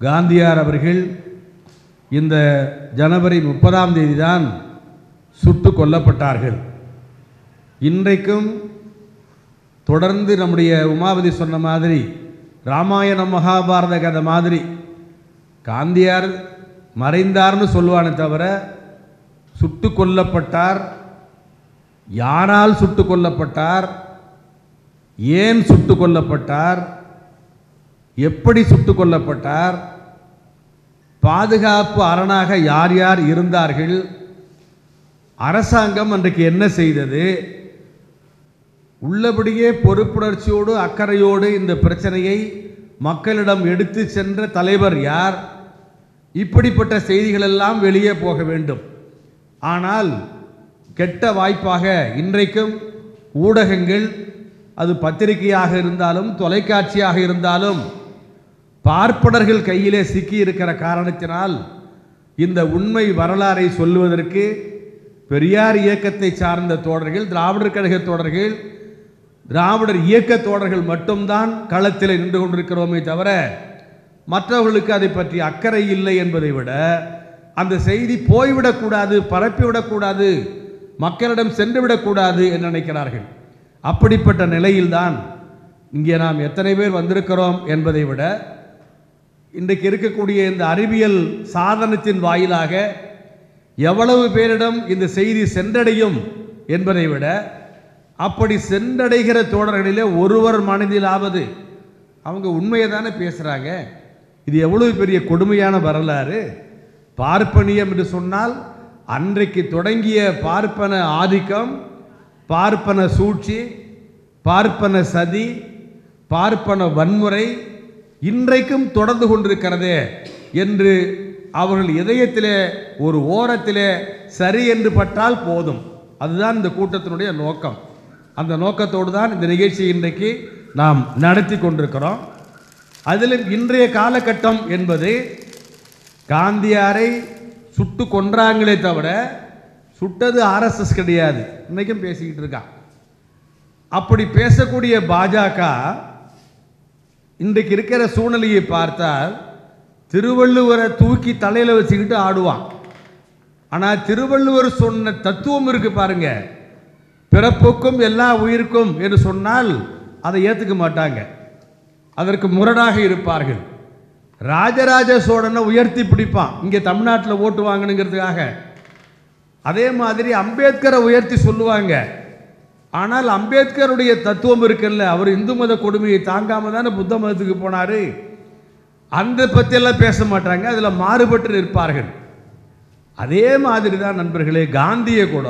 காந்தியார் அவர்கள் இந்த ஜனவரி முப்பதாம் தேதி தான் சுட்டு கொல்லப்பட்டார்கள் இன்றைக்கும் தொடர்ந்து நம்முடைய உமாபதி சொன்ன மாதிரி ராமாயணம் மகாபாரத கதை மாதிரி காந்தியார் மறைந்தார்னு சொல்லுவானே தவிர சுட்டு கொல்லப்பட்டார் யாரால் சுட்டு கொல்லப்பட்டார் ஏன் சுட்டு கொல்லப்பட்டார் எப்படி சுட்டு கொல்லப்பட்டார் பாதுகாப்பு அரணாக யார் யார் இருந்தார்கள் அரசாங்கம் அன்றைக்கு என்ன செய்தது உள்ளபடியே பொறுப்புணர்ச்சியோடு அக்கறையோடு இந்த பிரச்சனையை மக்களிடம் எடுத்து சென்ற தலைவர் யார் இப்படிப்பட்ட செய்திகள் எல்லாம் வெளியே போக வேண்டும் ஆனால் கெட்ட வாய்ப்பாக இன்றைக்கும் ஊடகங்கள் அது பத்திரிகையாக இருந்தாலும் தொலைக்காட்சியாக இருந்தாலும் பார்ப்பனர்கள் கையிலே சிக்கி இருக்கிற காரணத்தினால் இந்த உண்மை வரலாறை சொல்லுவதற்கு பெரியார் இயக்கத்தை சார்ந்த தோழர்கள் திராவிடர் கழக தோழர்கள் திராவிடர் இயக்க தோழர்கள் மட்டும்தான் களத்தில் நின்று கொண்டிருக்கிறோமே தவிர மற்றவர்களுக்கு அதை பற்றி அக்கறை இல்லை என்பதை விட அந்த செய்தி போய்விடக்கூடாது பரப்பிவிடக்கூடாது மக்களிடம் சென்றுவிடக்கூடாது என்று நினைக்கிறார்கள் அப்படிப்பட்ட நிலையில்தான் இங்கே நாம் எத்தனை பேர் வந்திருக்கிறோம் என்பதை விட இன்றைக்கு இருக்கக்கூடிய இந்த அறிவியல் சாதனத்தின் வாயிலாக எவ்வளவு பேரிடம் இந்த செய்தி சென்றடையும் என்பதை விட அப்படி சென்றடைகிற தோழர்களிலே ஒருவர் மனதிலாவது அவங்க உண்மையை தானே பேசுகிறாங்க இது எவ்வளவு பெரிய கொடுமையான வரலாறு பார்ப்பனியம் என்று சொன்னால் அன்றைக்கு தொடங்கிய பார்ப்பன ஆதிக்கம் பார்ப்பன சூழ்ச்சி பார்ப்பன சதி பார்ப்பன வன்முறை இன்றைக்கும் தொடர்ந்து கொண்டிருக்கிறதே என்று அவர்கள் இதயத்திலே ஒரு ஓரத்திலே சரி என்று பட்டால் போதும் அதுதான் இந்த கூட்டத்தினுடைய நோக்கம் அந்த நோக்கத்தோடு தான் இந்த நிகழ்ச்சியை இன்றைக்கு நாம் நடத்தி கொண்டிருக்கிறோம் அதிலும் இன்றைய காலகட்டம் என்பது காந்தியாரை சுட்டு கொன்றாங்களே தவிர சுட்டது ஆர்எஸ்எஸ் கிடையாது இன்னைக்கும் பேசிக்கிட்டு இருக்கான் அப்படி பேசக்கூடிய பாஜக இன்றைக்கு இருக்கிற சூழ்நிலையை பார்த்தால் திருவள்ளுவரை தூக்கி தலையில் வச்சுக்கிட்டு ஆடுவான் ஆனால் திருவள்ளுவர் சொன்ன தத்துவம் இருக்கு பாருங்க பிறப்புக்கும் எல்லா உயிருக்கும் என்று சொன்னால் அதை ஏற்றுக்க மாட்டாங்க அதற்கு முரணாக இருப்பார்கள் ராஜராஜ சோழனை உயர்த்தி பிடிப்பான் இங்கே தமிழ்நாட்டில் ஓட்டு வாங்கணுங்கிறதுக்காக அதே மாதிரி அம்பேத்கரை உயர்த்தி சொல்லுவாங்க ஆனால் அம்பேத்கருடைய தத்துவம் இருக்குல்ல அவர் இந்து மத கொடுமையை தாங்காம தானே புத்த மதத்துக்கு போனாரு அந்த பற்றியெல்லாம் பேச மாட்டாங்க அதில் மாறுபட்டு நிற்பார்கள் அதே மாதிரி தான் நண்பர்களே காந்தியை கூட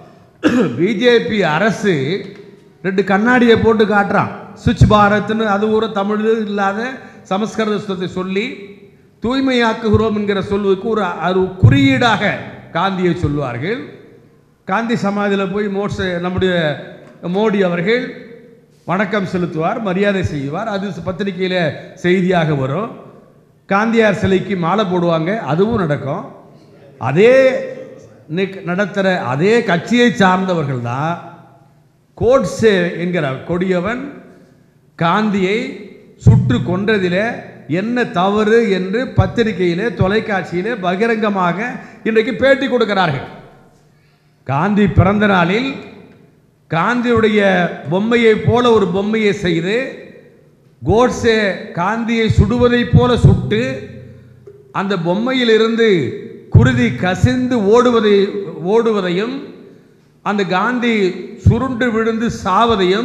பிஜேபி அரசு ரெண்டு கண்ணாடியை போட்டு காட்டுறான் சுவிட்ச் பாரத்னு அது ஒரு தமிழ் இல்லாத சமஸ்கிருதத்தை சொல்லி தூய்மையாக்குகிறோம் என்கிற சொல்வதற்கு ஒரு ஒரு குறியீடாக காந்தியை சொல்லுவார்கள் காந்தி சமாதியில் போய் மோட்ச நம்முடைய மோடி அவர்கள் வணக்கம் செலுத்துவார் மரியாதை செய்வார் அது பத்திரிகையில் செய்தியாக வரும் காந்தியார் சிலைக்கு மாலை போடுவாங்க அதுவும் நடக்கும் அதே நிக்- நடத்துகிற அதே கட்சியை சார்ந்தவர்கள் தான் கோட்ஸே என்கிற கொடியவன் காந்தியை சுட்டு கொன்றதிலே என்ன தவறு என்று பத்திரிகையிலே தொலைக்காட்சியிலே பகிரங்கமாக இன்றைக்கு பேட்டி கொடுக்கிறார்கள் காந்தி பிறந்த நாளில் காந்தியுடைய பொம்மையைப் போல ஒரு பொம்மையை செய்து கோட்ஸே காந்தியை சுடுவதைப் போல சுட்டு அந்த பொம்மையிலிருந்து குருதி கசிந்து ஓடுவதை ஓடுவதையும் அந்த காந்தி சுருண்டு விழுந்து சாவதையும்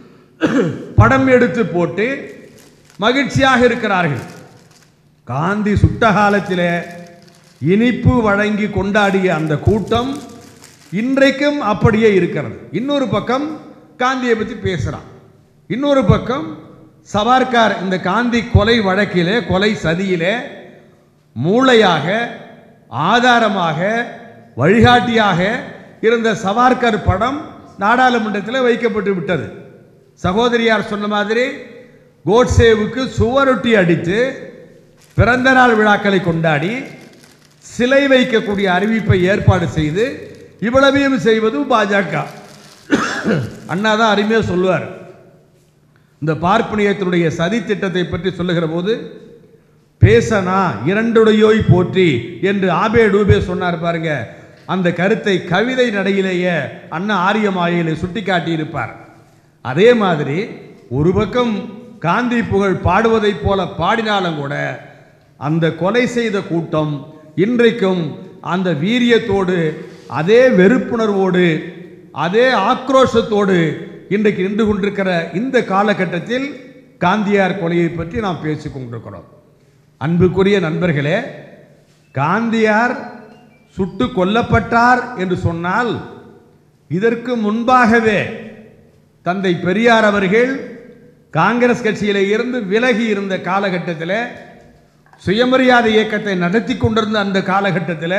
படம் எடுத்து போட்டு மகிழ்ச்சியாக இருக்கிறார்கள் காந்தி சுட்ட காலத்திலே இனிப்பு வழங்கி கொண்டாடிய அந்த கூட்டம் இன்றைக்கும் அப்படியே இருக்கிறது இன்னொரு பக்கம் காந்தியை பற்றி பேசுகிறான் இன்னொரு பக்கம் சவார்கார் இந்த காந்தி கொலை வழக்கிலே கொலை சதியிலே மூளையாக ஆதாரமாக வழிகாட்டியாக இருந்த சவார்கர் படம் நாடாளுமன்றத்தில் வைக்கப்பட்டு விட்டது சகோதரியார் சொன்ன மாதிரி கோட்சேவுக்கு சுவரொட்டி அடித்து பிறந்த நாள் விழாக்களை கொண்டாடி சிலை வைக்கக்கூடிய அறிவிப்பை ஏற்பாடு செய்து இவ்வளவையும் செய்வது பாஜக அண்ணா தான் அருமையாக சொல்லுவார் இந்த பார்ப்பனியத்தினுடைய சதி திட்டத்தை பற்றி சொல்லுகிற போது பேசனா இரண்டுடையோய் போற்றி என்று ஆபே டூபே சொன்னார் பாருங்க அந்த கருத்தை கவிதை நடையிலேயே அண்ணா ஆரியமாயிலே சுட்டி காட்டியிருப்பார் அதே மாதிரி ஒரு பக்கம் காந்தி புகழ் பாடுவதைப் போல பாடினாலும் கூட அந்த கொலை செய்த கூட்டம் இன்றைக்கும் அந்த வீரியத்தோடு அதே வெறுப்புணர்வோடு அதே ஆக்ரோஷத்தோடு இன்றைக்கு நின்று கொண்டிருக்கிற இந்த காலகட்டத்தில் காந்தியார் கொலையை பற்றி நாம் பேசிக் கொண்டிருக்கிறோம் அன்புக்குரிய நண்பர்களே காந்தியார் சுட்டு கொல்லப்பட்டார் என்று சொன்னால் இதற்கு முன்பாகவே தந்தை பெரியார் அவர்கள் காங்கிரஸ் கட்சியில இருந்து விலகி இருந்த காலகட்டத்தில் சுயமரியாதை இயக்கத்தை நடத்தி கொண்டிருந்த அந்த காலகட்டத்தில்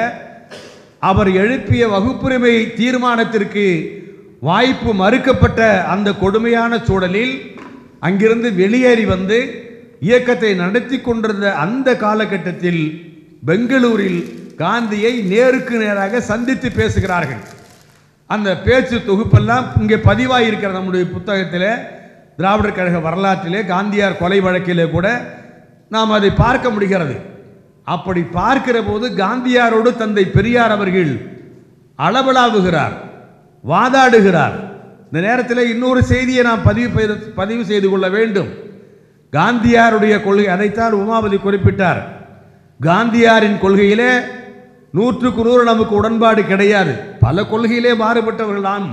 அவர் எழுப்பிய வகுப்புரிமை தீர்மானத்திற்கு வாய்ப்பு மறுக்கப்பட்ட அந்த கொடுமையான சூழலில் அங்கிருந்து வெளியேறி வந்து இயக்கத்தை நடத்தி கொண்டிருந்த அந்த காலகட்டத்தில் பெங்களூரில் காந்தியை நேருக்கு நேராக சந்தித்து பேசுகிறார்கள் அந்த பேச்சு தொகுப்பெல்லாம் இங்கே பதிவாகியிருக்கிற நம்முடைய புத்தகத்தில் திராவிடர் கழக வரலாற்றிலே காந்தியார் கொலை வழக்கிலே கூட நாம் அதை பார்க்க முடிகிறது அப்படி பார்க்கிற போது காந்தியாரோடு தந்தை பெரியார் அவர்கள் அளவலாவுகிறார் வாதாடுகிறார் இந்த நேரத்தில் இன்னொரு செய்தியை நாம் பதிவு பெய்து- பதிவு செய்து கொள்ள வேண்டும் காந்தியாருடைய கொள்கை அதைத்தான் உமாபதி குறிப்பிட்டார் காந்தியாரின் கொள்கையிலே நூற்றுக்கு நூறு நமக்கு உடன்பாடு கிடையாது பல கொள்கையிலே மாறுபட்டவர்கள் நாம்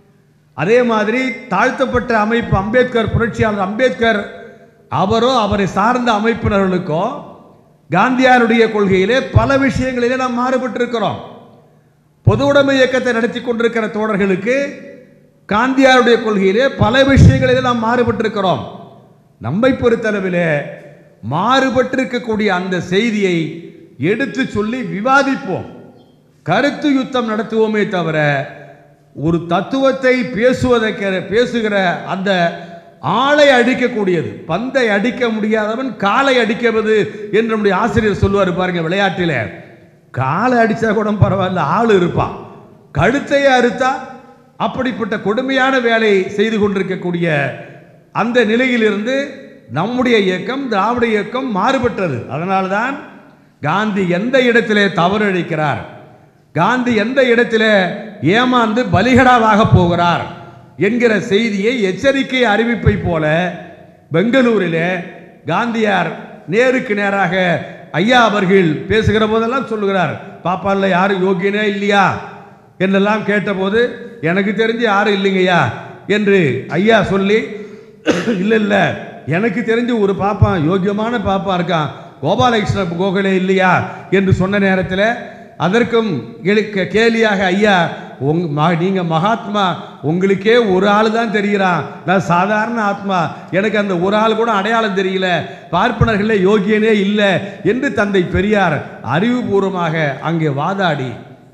அதே மாதிரி தாழ்த்தப்பட்ட அமைப்பு அம்பேத்கர் புரட்சியாளர் அம்பேத்கர் அவரோ அவரை சார்ந்த அமைப்பினர்களுக்கோ காந்தியாருடைய கொள்கையிலே பல விஷயங்களிலே நாம் மாறுபட்டிருக்கிறோம் பொது உடைமை இயக்கத்தை நடத்தி கொண்டிருக்கிற தோழர்களுக்கு காந்தியாருடைய கொள்கையிலே பல விஷயங்களிலே நாம் மாறுபட்டிருக்கிறோம் நம்மை பொறுத்தளவிலே மாறுபட்டிருக்கக்கூடிய அந்த செய்தியை எடுத்து சொல்லி விவாதிப்போம் கருத்து யுத்தம் நடத்துவோமே தவிர ஒரு தத்துவத்தை பேசுவதற்கு பேசுகிற அந்த ஆளை அடிக்கக்கூடியது பந்தை அடிக்க முடியாதவன் காலை அடிக்கிறது என்று நம்முடைய ஆசிரியர் சொல்லுவார் பாருங்க விளையாட்டில காலை அடிச்சா கூட பரவாயில்ல ஆள் இருப்பான் கழுத்தையே அறுத்தா அப்படிப்பட்ட கொடுமையான வேலை செய்து கொண்டிருக்கக்கூடிய அந்த நிலையிலிருந்து நம்முடைய இயக்கம் திராவிட இயக்கம் மாறுபட்டது அதனால்தான் காந்தி எந்த இடத்திலே தவறழிக்கிறார் காந்தி எந்த இடத்திலே ஏமாந்து பலிகடாவாக போகிறார் என்கிற செய்தியை எச்சரிக்கை அறிவிப்பை போல பெங்களூரிலே காந்தியார் நேருக்கு நேராக ஐயா அவர்கள் பேசுகிற போதெல்லாம் சொல்லுகிறார் பாப்பால யாரும் யோகியனே இல்லையா என்றெல்லாம் கேட்டபோது எனக்கு தெரிஞ்சு யாரும் இல்லைங்கய்யா என்று ஐயா சொல்லி இல்லை இல்லை எனக்கு தெரிஞ்சு ஒரு பாப்பான் யோக்கியமான பாப்பா இருக்கான் கோபாலகிருஷ்ண கோகலே இல்லையா என்று சொன்ன நேரத்தில் அதற்கும் எழுக்க கேலியாக ஐயா உங் ம- நீங்க மகாத்மா உங்களுக்கே ஒரு ஆள் தான் தெரிகிறான் நான் சாதாரண ஆத்மா எனக்கு அந்த ஒரு ஆள் கூட அடையாளம் தெரியல பார்ப்பனர்களே யோகியனே இல்லை என்று தந்தை பெரியார் அறிவுபூர்வமாக அங்கே வாதாடி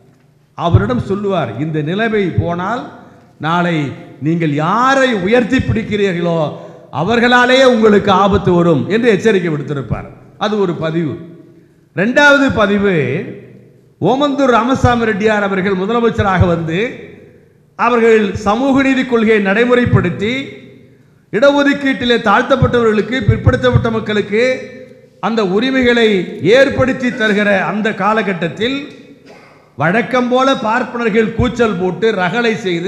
அவரிடம் சொல்லுவார் இந்த நிலைமை போனால் நாளை நீங்கள் யாரை உயர்த்தி பிடிக்கிறீர்களோ அவர்களாலேயே உங்களுக்கு ஆபத்து வரும் என்று எச்சரிக்கை விடுத்திருப்பார் அது ஒரு பதிவு ரெண்டாவது பதிவு ஓமந்தூர் ராமசாமி ரெட்டியார் அவர்கள் முதலமைச்சராக வந்து அவர்கள் சமூக நீதி கொள்கையை நடைமுறைப்படுத்தி இடஒதுக்கீட்டிலே தாழ்த்தப்பட்டவர்களுக்கு பிற்படுத்தப்பட்ட மக்களுக்கு அந்த உரிமைகளை ஏற்படுத்தி தருகிற அந்த காலகட்டத்தில் வழக்கம் போல பார்ப்பனர்கள் கூச்சல் போட்டு ரகளை செய்து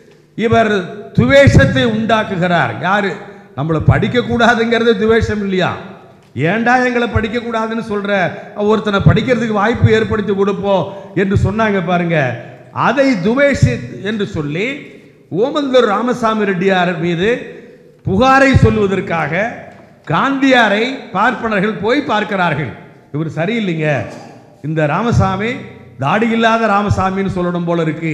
இவர் துவேஷத்தை உண்டாக்குகிறார் யாரு நம்மளை படிக்க கூடாதுங்கிறது துவேஷம் இல்லையா ஏன்டா எங்களை படிக்க கூடாதுன்னு சொல்ற ஒருத்தனை படிக்கிறதுக்கு வாய்ப்பு ஏற்படுத்தி கொடுப்போம் என்று சொன்னாங்க பாருங்க அதை துவேஷி என்று சொல்லி ஓமந்தூர் ராமசாமி ரெட்டியார் மீது புகாரை சொல்லுவதற்காக காந்தியாரை பார்ப்பனர்கள் போய் பார்க்கிறார்கள் இவர் சரியில்லைங்க இந்த ராமசாமி தாடி இல்லாத ராமசாமின்னு சொல்லணும் போல இருக்கு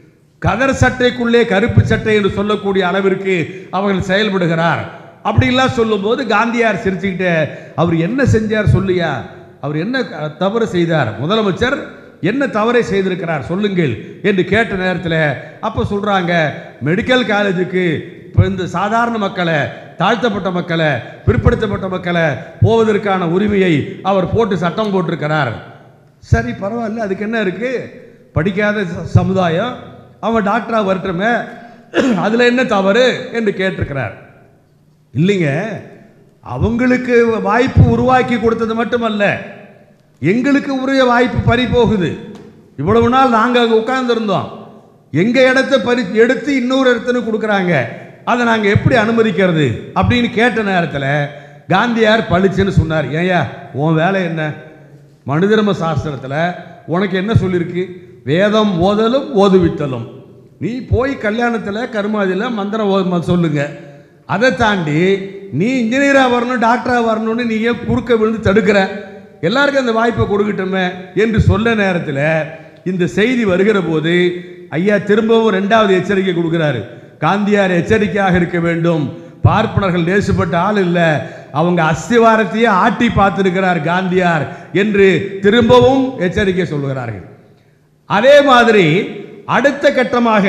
கதர் சட்டைக்குள்ளே கருப்பு சட்டை என்று சொல்லக்கூடிய அளவிற்கு அவர்கள் செயல்படுகிறார் அப்படிலாம் சொல்லும்போது காந்தியார் சிரிச்சுக்கிட்டு அவர் என்ன செஞ்சார் சொல்லியா அவர் என்ன க- தவறு செய்தார் முதலமைச்சர் என்ன தவறை செய்திருக்கிறார் சொல்லுங்கள் என்று கேட்ட நேரத்தில் அப்போ சொல்றாங்க மெடிக்கல் காலேஜுக்கு இப்போ இந்த சாதாரண மக்களை தாழ்த்தப்பட்ட மக்களை பிற்படுத்தப்பட்ட மக்களை போவதற்கான உரிமையை அவர் போட்டு சட்டம் போட்டிருக்கிறார் சரி பரவாயில்ல அதுக்கு என்ன இருக்கு படிக்காத ச- சமுதாயம் அவன் டாக்டரா வரட்டுமே அதுல என்ன தவறு என்று கேட்டிருக்கிறார் இல்லைங்க அவங்களுக்கு வாய்ப்பு உருவாக்கி கொடுத்தது மட்டுமல்ல எங்களுக்கு உரிய வாய்ப்பு பறி போகுது இவ்வளவு நாள் நாங்கள் அங்கே உட்கார்ந்துருந்தோம் எங்கள் இடத்த பறி எடுத்து இன்னொரு இடத்துன்னு கொடுக்குறாங்க அதை நாங்கள் எப்படி அனுமதிக்கிறது அப்படின்னு கேட்ட நேரத்தில் காந்தியார் பளிச்சுன்னு சொன்னார் ஏயா உன் வேலை என்ன மனுதர்ம சாஸ்திரத்தில் உனக்கு என்ன சொல்லியிருக்கு வேதம் ஓதலும் ஓதுவித்தலும் நீ போய் கல்யாணத்தில் கருமாதியில் மந்திரம் ஓ- சொல்லுங்க அதை தாண்டி நீ இன்ஜினியராக வரணும் டாக்டராக வரணும்னு நீ ஏன் குறுக்க விழுந்து தடுக்கிற எல்லாருக்கும் அந்த வாய்ப்பை கொடுக்கட்டுமே என்று சொல்ல நேரத்தில் இந்த செய்தி வருகிற போது ஐயா திரும்பவும் ரெண்டாவது எச்சரிக்கை கொடுக்கிறாரு காந்தியார் எச்சரிக்கையாக இருக்க வேண்டும் பார்ப்பனர்கள் நேசுப்பட்ட ஆள் இல்லை அவங்க அஸ்திவாரத்தையே ஆட்டி பார்த்திருக்கிறார் காந்தியார் என்று திரும்பவும் எச்சரிக்கை சொல்கிறார்கள் அதே மாதிரி அடுத்த கட்டமாக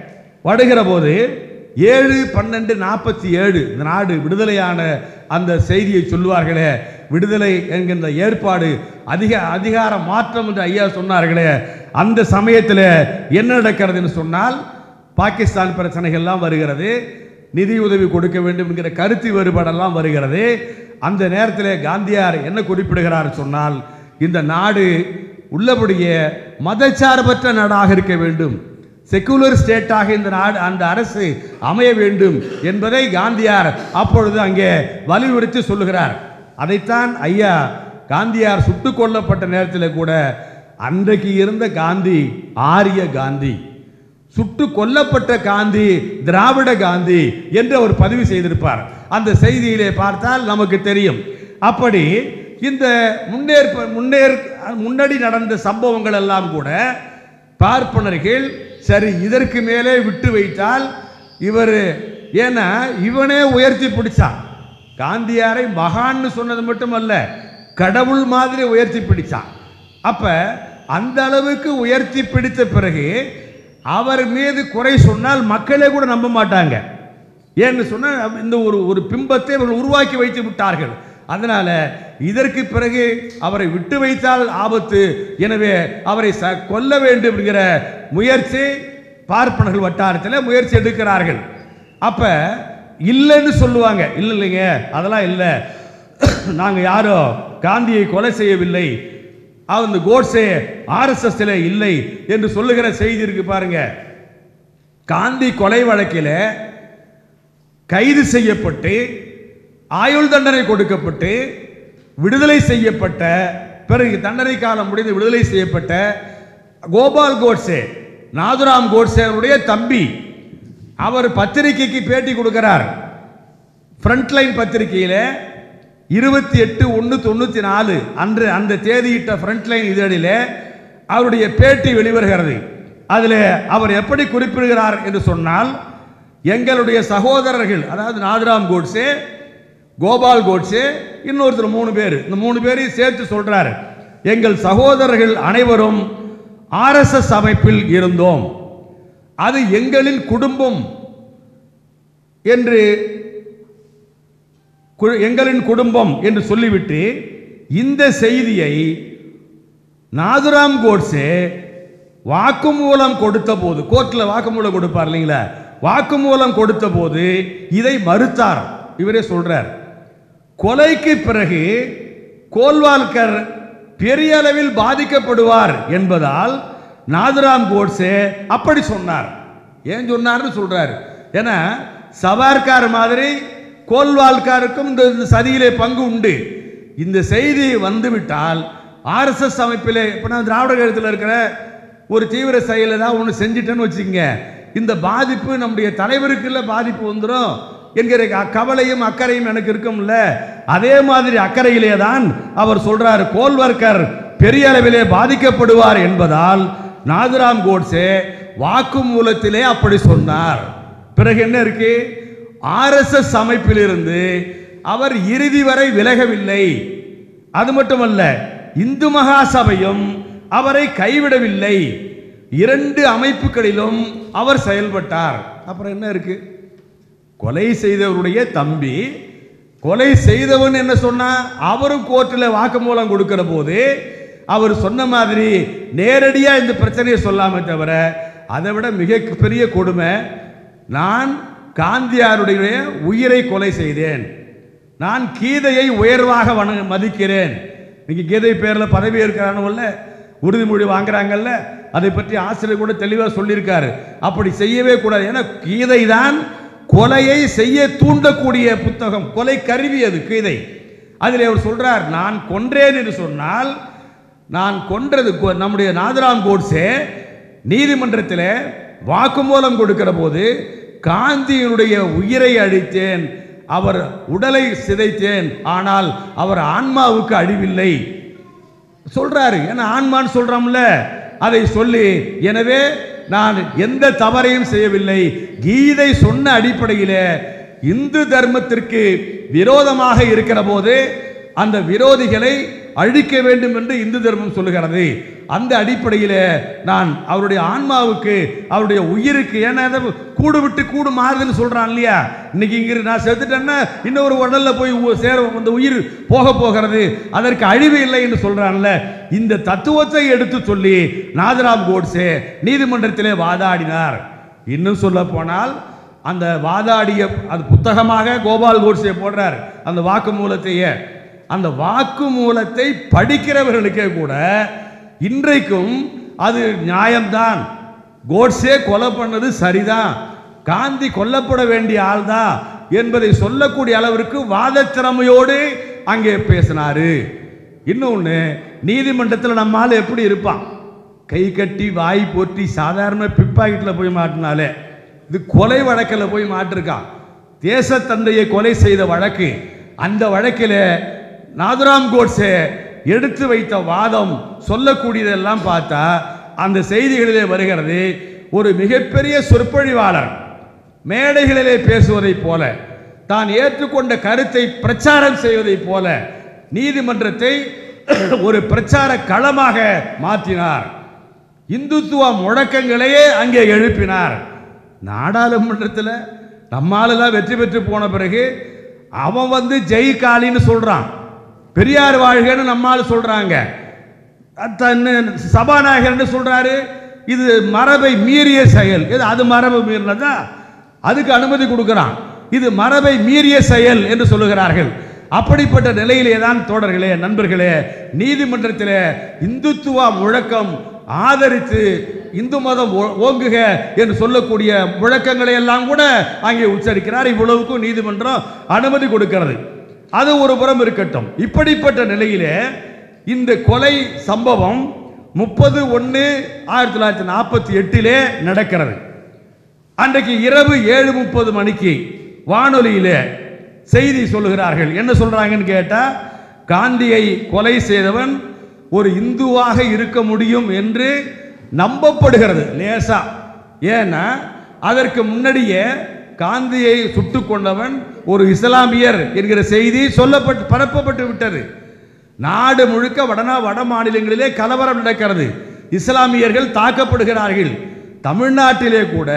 வருகிற போது ஏழு பன்னெண்டு நாற்பத்தி ஏழு இந்த நாடு விடுதலையான அந்த செய்தியை சொல்லுவார்களே விடுதலை என்கின்ற ஏற்பாடு அதிக அதிகார மாற்றம் என்று ஐயா சொன்னார்களே அந்த சமயத்தில் என்ன நடக்கிறதுன்னு சொன்னால் பாகிஸ்தான் பிரச்சனைகள்லாம் வருகிறது நிதி உதவி கொடுக்க வேண்டும் என்கிற கருத்து வேறுபாடெல்லாம் வருகிறது அந்த நேரத்தில் காந்தியார் என்ன குறிப்பிடுகிறார் சொன்னால் இந்த நாடு உள்ளபடியே மதச்சார்பற்ற நாடாக இருக்க வேண்டும் செக்குலர் ஸ்டேட்டாக இந்த நாடு அந்த அரசு அமைய வேண்டும் என்பதை காந்தியார் அப்பொழுது அங்கே வலியுறுத்தி சொல்லுகிறார் அதைத்தான் ஐயா காந்தியார் சுட்டுக் கொல்லப்பட்ட நேரத்தில் கூட அன்றைக்கு இருந்த காந்தி ஆரிய காந்தி சுட்டு கொல்லப்பட்ட காந்தி திராவிட காந்தி என்று அவர் பதிவு செய்திருப்பார் அந்த செய்தியிலே பார்த்தால் நமக்கு தெரியும் அப்படி இந்த முன்னேற்ப முன்னேற் முன்னாடி நடந்த சம்பவங்கள் எல்லாம் கூட பார்ப்பனர்கள் சரி இதற்கு மேலே விட்டு வைத்தால் இவர் ஏன்னா இவனே உயர்த்தி பிடிச்சான் காந்தியாரை மகான்னு சொன்னது மட்டுமல்ல கடவுள் மாதிரி உயர்த்தி பிடிச்சான் அப்ப அந்த அளவுக்கு உயர்த்தி பிடித்த பிறகு அவர் மீது குறை சொன்னால் மக்களே கூட நம்ப மாட்டாங்க ஏன்னு சொன்னால் இந்த ஒரு ஒரு பிம்பத்தை அவர்கள் உருவாக்கி வைத்து விட்டார்கள் அதனால இதற்கு பிறகு அவரை விட்டு வைத்தால் ஆபத்து எனவே அவரை ச கொல்ல வேண்டும் என்கிற முயற்சி பார்ப்பனர்கள் வட்டாரத்தில் முயற்சி எடுக்கிறார்கள் அப்ப இல்லைன்னு சொல்லுவாங்க இல்லை இல்லைங்க அதெல்லாம் இல்லை நாங்கள் யாரோ காந்தியை கொலை செய்யவில்லை அந்த கோட்ஸே ஆர்எஸ்எஸ்ல இல்லை என்று சொல்லுகிற செய்தி இருக்கு பாருங்க காந்தி கொலை வழக்கில் கைது செய்யப்பட்டு ஆயுள் தண்டனை கொடுக்கப்பட்டு விடுதலை செய்யப்பட்ட பிறகு தண்டனை காலம் முடிந்து விடுதலை செய்யப்பட்ட கோபால் கோட்ஸே நாதுராம் கோட்ஸே அவருடைய தம்பி அவர் பத்திரிகைக்கு பேட்டி கொடுக்கிறார் ஃப்ரண்ட்லைன் பத்திரிகையில் இருபத்தி எட்டு ஒன்று தொண்ணூற்றி நாலு அன்று அந்த தேதியிட்ட ஃப்ரண்ட்லைன் இதழில் அவருடைய பேட்டி வெளிவருகிறது அதில் அவர் எப்படி குறிப்பிடுகிறார் என்று சொன்னால் எங்களுடைய சகோதரர்கள் அதாவது நாதுராம் கோட்ஸே கோபால் கோட்ஸே இன்னொருத்தர் மூணு பேர் இந்த மூணு பேரையும் சேர்த்து சொல்றார் எங்கள் சகோதரர்கள் அனைவரும் ஆர்எஸ்எஸ் அமைப்பில் இருந்தோம் அது எங்களின் குடும்பம் என்று கு- எங்களின் குடும்பம் என்று சொல்லிவிட்டு இந்த செய்தியை நாதுராம் கோட்ஸே வாக்குமூலம் கொடுத்த போது கோர்ட்டில் வாக்குமூலம் கொடுப்பார் இல்லைங்களா வாக்குமூலம் கொடுத்த போது இதை மறுத்தார் இவரே சொல்றார் கொலைக்கு பிறகு கோல்வால்கர் பெரிய அளவில் பாதிக்கப்படுவார் என்பதால் நாதுராம் கோட்ஸே அப்படி சொன்னார் ஏன் சொன்னார்னு சொல்றாரு ஏன்னா சவார்கார் மாதிரி கோல்வால்காருக்கும் இந்த இந்த சதியிலே பங்கு உண்டு இந்த செய்தி வந்துவிட்டால் ஆர்எஸ்எஸ் அமைப்பிலே இப்போ நான் திராவிட கழகத்தில் இருக்கிற ஒரு தீவிர செயல் ஏதாவது ஒன்று செஞ்சிட்டேன்னு வச்சுக்கங்க இந்த பாதிப்பு நம்முடைய தலைவருக்குள்ள பாதிப்பு வந்துடும் என்கிற அ- கவலையும் அக்கறையும் எனக்கு இருக்கும்ல அதே மாதிரி அக்கறையிலே தான் அவர் சொல்றார் கோல்வர்கர் பெரிய அளவிலே பாதிக்கப்படுவார் என்பதால் நாதுராம் கோட்ஸே வாக்குமூலத்திலே அப்படி சொன்னார் பிறகு என்ன இருக்கு ஆர்எஸ்எஸ் அமைப்பிலிருந்து அவர் இறுதி வரை விலகவில்லை அது மட்டுமல்ல இந்து மகா சபையும் அவரை கைவிடவில்லை இரண்டு அமைப்புகளிலும் அவர் செயல்பட்டார் அப்புறம் என்ன இருக்கு கொலை செய்தவருடைய தம்பி கொலை செய்தவன் என்ன சொன்னா அவரும் கோர்ட்டில் வாக்குமூலம் கொடுக்கிற போது அவர் சொன்ன மாதிரி நேரடியா இந்த பிரச்சனையை சொல்லாம தவிர அதை விட மிக பெரிய கொடுமை நான் காந்தியாருடைய உயிரை கொலை செய்தேன் நான் கீதையை உயர்வாக வண மதிக்கிறேன் இன்னைக்கு கீதை பேரில் பதவி இருக்கிறானுல்ல உறுதிமொழி வாங்குறாங்கல்ல அதை பற்றி ஆசிரியர் கூட தெளிவாக சொல்லியிருக்காரு அப்படி செய்யவே கூடாது ஏன்னா கீதை தான் கொலையை செய்ய தூண்டக்கூடிய புத்தகம் கொலை கருவி அது கீதை அதில் அவர் சொல்றார் நான் கொன்றேன் என்று சொன்னால் நான் கொன்றது கொ- நம்முடைய நாதராம் கோட்ஸே நீதிமன்றத்தில் வாக்குமூலம் கொடுக்கிற போது காந்தியினுடைய உயிரை அழித்தேன் அவர் உடலை சிதைத்தேன் ஆனால் அவர் ஆன்மாவுக்கு அழிவில்லை சொல்றாரு ஏன்னா ஆன்மான்னு சொல்றோம்ல அதை சொல்லி எனவே நான் எந்த தவறையும் செய்யவில்லை கீதை சொன்ன அடிப்படையிலே இந்து தர்மத்திற்கு விரோதமாக இருக்கிற போது அந்த விரோதிகளை அழிக்க வேண்டும் என்று இந்து தர்மம் சொல்லுகிறது அந்த அடிப்படையில் நான் அவருடைய ஆன்மாவுக்கு அவருடைய உயிருக்கு ஏன்னா அதை கூடு விட்டு கூடு மாறுதுன்னு சொல்றான் இல்லையா இன்னைக்கு இங்க நான் செத்துட்டேன்னா இன்னொரு உடல்ல போய் உ- சேர அந்த உயிர் போக போகிறது அதற்கு அழிவு இல்லை என்று சொல்றான்ல இந்த தத்துவத்தை எடுத்து சொல்லி நாதராம் கோட்ஸே நீதிமன்றத்திலே வாதாடினார் இன்னும் சொல்ல போனால் அந்த வாதாடிய அது புத்தகமாக கோபால் கோட்ஸே போடுறார் அந்த வாக்குமூலத்தையே அந்த வாக்குமூலத்தை படிக்கிறவர்களுக்கே கூட இன்றைக்கும் அது நியாயம்தான் கோட்ஸே கொலை பண்ணது சரிதான் காந்தி கொல்லப்பட வேண்டிய ஆள்தான் என்பதை சொல்லக்கூடிய அளவிற்கு வாதத்திறமையோடு அங்கே பேசினாரு இன்னொன்று நீதிமன்றத்தில் நம்ம ஆள் எப்படி இருப்பான் கை கட்டி வாய் போற்றி சாதாரண பிப்பாக்கெட்டில் போய் மாட்டினாலே இது கொலை வழக்கில் போய் மாட்டிருக்கான் தேசத்தந்தையை கொலை செய்த வழக்கு அந்த வழக்கில் நாதுராம் கோட்ஸே எடுத்து வைத்த வாதம் சொல்லக்கூடியதெல்லாம் பார்த்தா அந்த செய்திகளிலே வருகிறது ஒரு மிகப்பெரிய சொற்பொழிவாளர் மேடைகளிலே பேசுவதைப் போல தான் ஏற்றுக்கொண்ட கருத்தை பிரச்சாரம் செய்வதைப் போல நீதிமன்றத்தை ஒரு பிரச்சார களமாக மாற்றினார் இந்துத்துவ முழக்கங்களையே அங்கே எழுப்பினார் நாடாளுமன்றத்தில் நம்மாலெல்லாம் வெற்றி பெற்று போன பிறகு அவன் வந்து ஜெய் காளின்னு சொல்றான் பெரியார் வாழ்கன்னு நம்மால் சொல்றாங்க தன்னு சபாநாயகர்னு சொல்றாரு இது மரபை மீறிய செயல் இது அது மரபு மீறினதா அதுக்கு அனுமதி கொடுக்கிறான் இது மரபை மீறிய செயல் என்று சொல்லுகிறார்கள் அப்படிப்பட்ட நிலையிலே தான் தோழர்களே நண்பர்களே நீதிமன்றத்திலே இந்துத்துவ முழக்கம் ஆதரித்து இந்து மதம் ஓ- ஓங்குக என்று சொல்லக்கூடிய முழக்கங்களை எல்லாம் கூட அங்கே உச்சரிக்கிறார் இவ்வளவுக்கும் நீதிமன்றம் அனுமதி கொடுக்கிறது அது ஒரு புறம் இருக்கட்டும் இப்படிப்பட்ட நிலையிலே இந்த கொலை சம்பவம் முப்பது ஒன்று ஆயிரத்தி தொள்ளாயிரத்தி நாற்பத்தி எட்டிலே நடக்கிறது அன்றைக்கு இரவு ஏழு முப்பது மணிக்கு வானொலியிலே செய்தி சொல்லுகிறார்கள் என்ன சொல்றாங்கன்னு கேட்டா காந்தியை கொலை செய்தவன் ஒரு இந்துவாக இருக்க முடியும் என்று நம்பப்படுகிறது லேசா ஏன்னா அதற்கு முன்னாடியே காந்தியை சுட்டு கொண்டவன் ஒரு இஸ்லாமியர் என்கிற செய்தி சொல்லப்பட்டு பரப்பப்பட்டு விட்டது நாடு முழுக்க வடநா வட மாநிலங்களிலே கலவரம் நடக்கிறது இஸ்லாமியர்கள் தாக்கப்படுகிறார்கள் தமிழ்நாட்டிலே கூட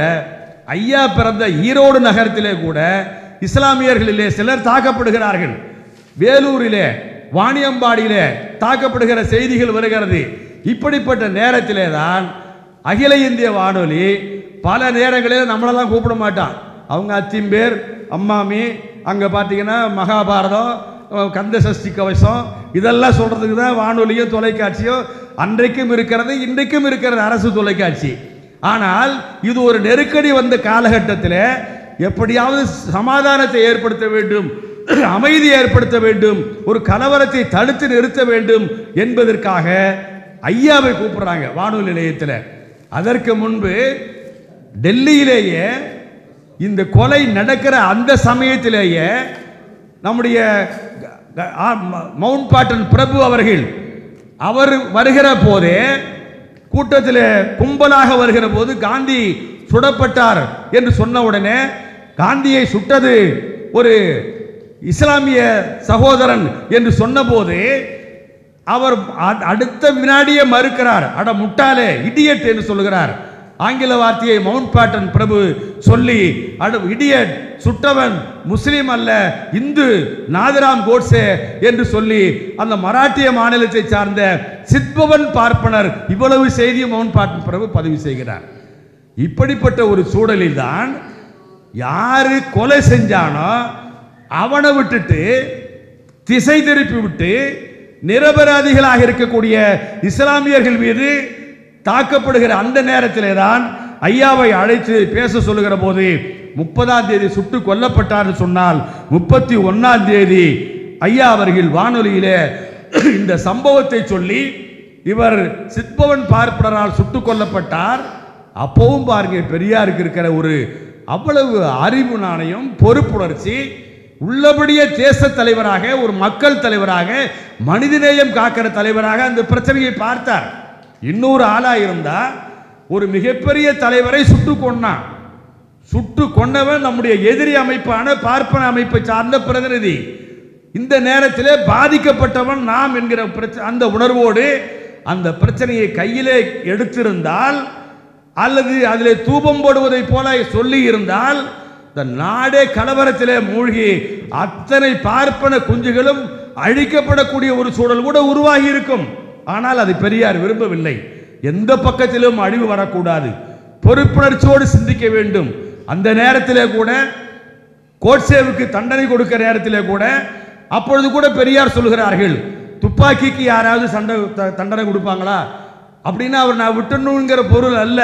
ஐயா பிறந்த ஈரோடு நகரத்திலே கூட இஸ்லாமியர்களிலே சிலர் தாக்கப்படுகிறார்கள் வேலூரிலே வாணியம்பாடியிலே தாக்கப்படுகிற செய்திகள் வருகிறது இப்படிப்பட்ட நேரத்திலே தான் அகில இந்திய வானொலி பல நேரங்களில் நம்மளெல்லாம் கூப்பிட மாட்டான் அவங்க அத்திம்பேர் அம்மாமி அங்கே பார்த்தீங்கன்னா மகாபாரதம் அஹ், கந்த சஷ்டி கவசம் இதெல்லாம் சொல்கிறதுக்கு தான் வானொலியோ தொலைக்காட்சியோ அன்றைக்கும் இருக்கிறது இன்றைக்கும் இருக்கிறது அரசு தொலைக்காட்சி ஆனால் இது ஒரு நெருக்கடி வந்த காலகட்டத்தில் எப்படியாவது சமாதானத்தை ஏற்படுத்த வேண்டும் அமைதி ஏற்படுத்த வேண்டும் ஒரு கலவரத்தை தடுத்து நிறுத்த வேண்டும் என்பதற்காக ஐயாவை கூப்பிடுறாங்க வானொலி நிலையத்தில் அதற்கு முன்பு டெல்லியிலேயே இந்த கொலை நடக்கிற அந்த சமயத்திலேயே நம்முடைய க- க- ஆ, ம- மவுண்ட் பாட்டன் பிரபு அவர்கள் அவர் வருகிற போதே கூட்டத்தில் கும்பலாக வருகிற போது காந்தி சுடப்பட்டார் என்று சொன்ன உடனே காந்தியை சுட்டது ஒரு இஸ்லாமிய சகோதரன் என்று சொன்னபோது அவர் அ- அடுத்த வினாடியே மறுக்கிறார் அட முட்டாளே இடியட் என்று சொல்லுகிறார் ஆங்கில வார்த்தையை மவுண்ட் பேட்டன் பிரபு சொல்லி அடு இடியட் சுட்டவன் முஸ்லீம் அல்ல இந்து நாதிராம் கோட்சே என்று சொல்லி அந்த மராட்டிய மாநிலத்தை சார்ந்த சித்பவன் பார்ப்பனர் இவ்வளவு செய்தியும் மவுண்ட் பேட்டன் பிரபு பதிவு செய்கிறார் இப்படிப்பட்ட ஒரு சூழலில் தான் யாரு கொலை செஞ்சானோ அவனை விட்டுட்டு திசை திருப்பி விட்டு நிரபராதிகளாக இருக்கக்கூடிய இஸ்லாமியர்கள் மீது தாக்கப்படுகிற அந்த நேரத்திலே தான் ஐயாவை அழைத்து பேச சொல்லுகிற போது முப்பதாம் தேதி சுட்டு கொல்லப்பட்டார்னு சொன்னால் முப்பத்தி ஒன்னாம் தேதி ஐயா அவர்கள் வானொலியிலே இந்த சம்பவத்தை சொல்லி இவர் சித்பவன் பார்ப்பனரால் சுட்டுக் கொல்லப்பட்டார் அப்பவும் பாருங்க பெரியாருக்கு இருக்கிற ஒரு அவ்வளவு அறிவு நாணயம் பொறுப்புணர்ச்சி உள்ளபடியே தேச தலைவராக ஒரு மக்கள் தலைவராக மனிதநேயம் காக்கிற தலைவராக அந்த பிரச்சனையை பார்த்தார் இன்னொரு ஆளா இருந்தா ஒரு மிகப்பெரிய தலைவரை சுட்டு கொன்னான் சுட்டு கொண்டவன் நம்முடைய எதிரி அமைப்பான பார்ப்பன அமைப்பை சார்ந்த பிரதிநிதி இந்த நேரத்திலே பாதிக்கப்பட்டவன் நாம் என்கிற பிரச்ச- அந்த உணர்வோடு அந்த பிரச்சனையை கையிலே எடுத்திருந்தால் அல்லது அதிலே தூபம் போடுவதைப் போல சொல்லி இருந்தால் இந்த நாடே கலவரத்திலே மூழ்கி அத்தனை பார்ப்பன குஞ்சுகளும் அழிக்கப்படக்கூடிய ஒரு சூழல் கூட உருவாகி இருக்கும் ஆனால் அது பெரியார் விரும்பவில்லை எந்த பக்கத்திலும் அழிவு வரக்கூடாது பொறுப்புணர்ச்சியோடு சிந்திக்க வேண்டும் அந்த நேரத்திலே கூட கோட்சேவுக்கு தண்டனை கொடுக்கிற நேரத்திலே கூட அப்பொழுது கூட பெரியார் சொல்கிறார்கள் துப்பாக்கிக்கு யாராவது சண்டை த- தண்டனை கொடுப்பாங்களா அப்படின்னா அவர் நான் விட்டணுங்கிற பொருள் அல்ல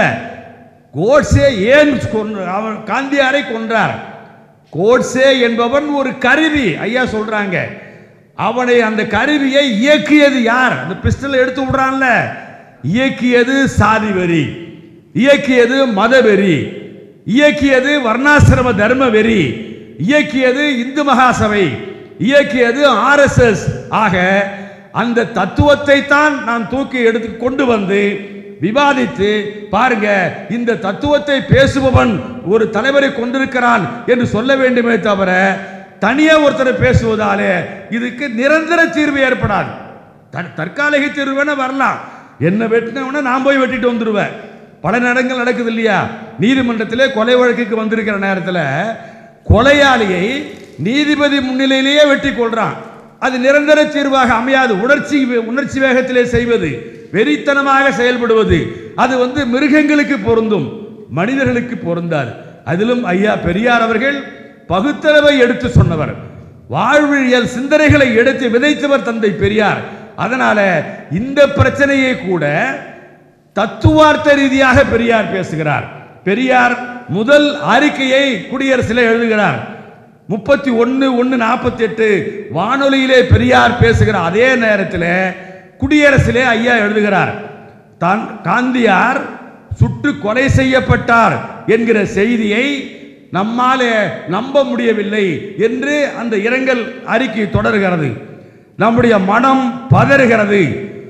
கோட்சே ஏன் கொன்று அவன் காந்தியாரை கொன்றார் கோட்சே என்பவன் ஒரு கருவி ஐயா சொல்றாங்க அவனை அந்த கருவியை இயக்கியது யார் அந்த பிஸ்டல் எடுத்து விடுறான்ல இயக்கியது சாதி வெறி இயக்கியது மதவெறி இயக்கியது வர்ணாசிரம தர்ம வெறி இயக்கியது இந்து மகாசபை இயக்கியது ஆர்எஸ்எஸ் ஆக அந்த தத்துவத்தை தான் நான் தூக்கி எடுத்து கொண்டு வந்து விவாதித்து பாருங்க இந்த தத்துவத்தை பேசுபவன் ஒரு தலைவரை கொண்டிருக்கிறான் என்று சொல்ல வேண்டுமே தவிர தனியா ஒருத்தரை பேசுவதாலே இதுக்கு நிரந்தர தீர்வு ஏற்படாது தற்- தற்காலிக தீர்வு வேணா வரலாம் என்ன வெட்டினவன நான் போய் வெட்டிட்டு வந்துடுவேன் பல நடங்கள் நடக்குது இல்லையா நீதிமன்றத்திலே கொலை வழக்குக்கு வந்திருக்கிற நேரத்தில் கொலையாளியை நீதிபதி முன்னிலையிலேயே வெட்டி கொள்றான் அது நிரந்தர தீர்வாக அமையாது உணர்ச்சி உணர்ச்சி வேகத்திலே செய்வது வெறித்தனமாக செயல்படுவது அது வந்து மிருகங்களுக்கு பொருந்தும் மனிதர்களுக்கு பொருந்தாது அதிலும் ஐயா பெரியார் அவர்கள் பகுத்தளவை எடுத்து சொன்னவர் வாழ்வியல் சிந்தனைகளை எடுத்து விதைத்தவர் தந்தை பெரியார் அதனால இந்த பிரச்சனையை கூட தத்துவார்த்த ரீதியாக பெரியார் பேசுகிறார் பெரியார் முதல் அறிக்கையை குடியரசில் எழுதுகிறார் முப்பத்தி ஒன்று ஒன்று நாற்பத்தி எட்டு வானொலியிலே பெரியார் பேசுகிற அதே நேரத்தில் குடியரசிலே ஐயா எழுதுகிறார் தான் காந்தியார் சுட்டு கொலை செய்யப்பட்டார் என்கிற செய்தியை நம்மாலே நம்ப முடியவில்லை என்று அந்த இரங்கல் அறிக்கை தொடர்கிறது நம்முடைய மனம் பதறுகிறது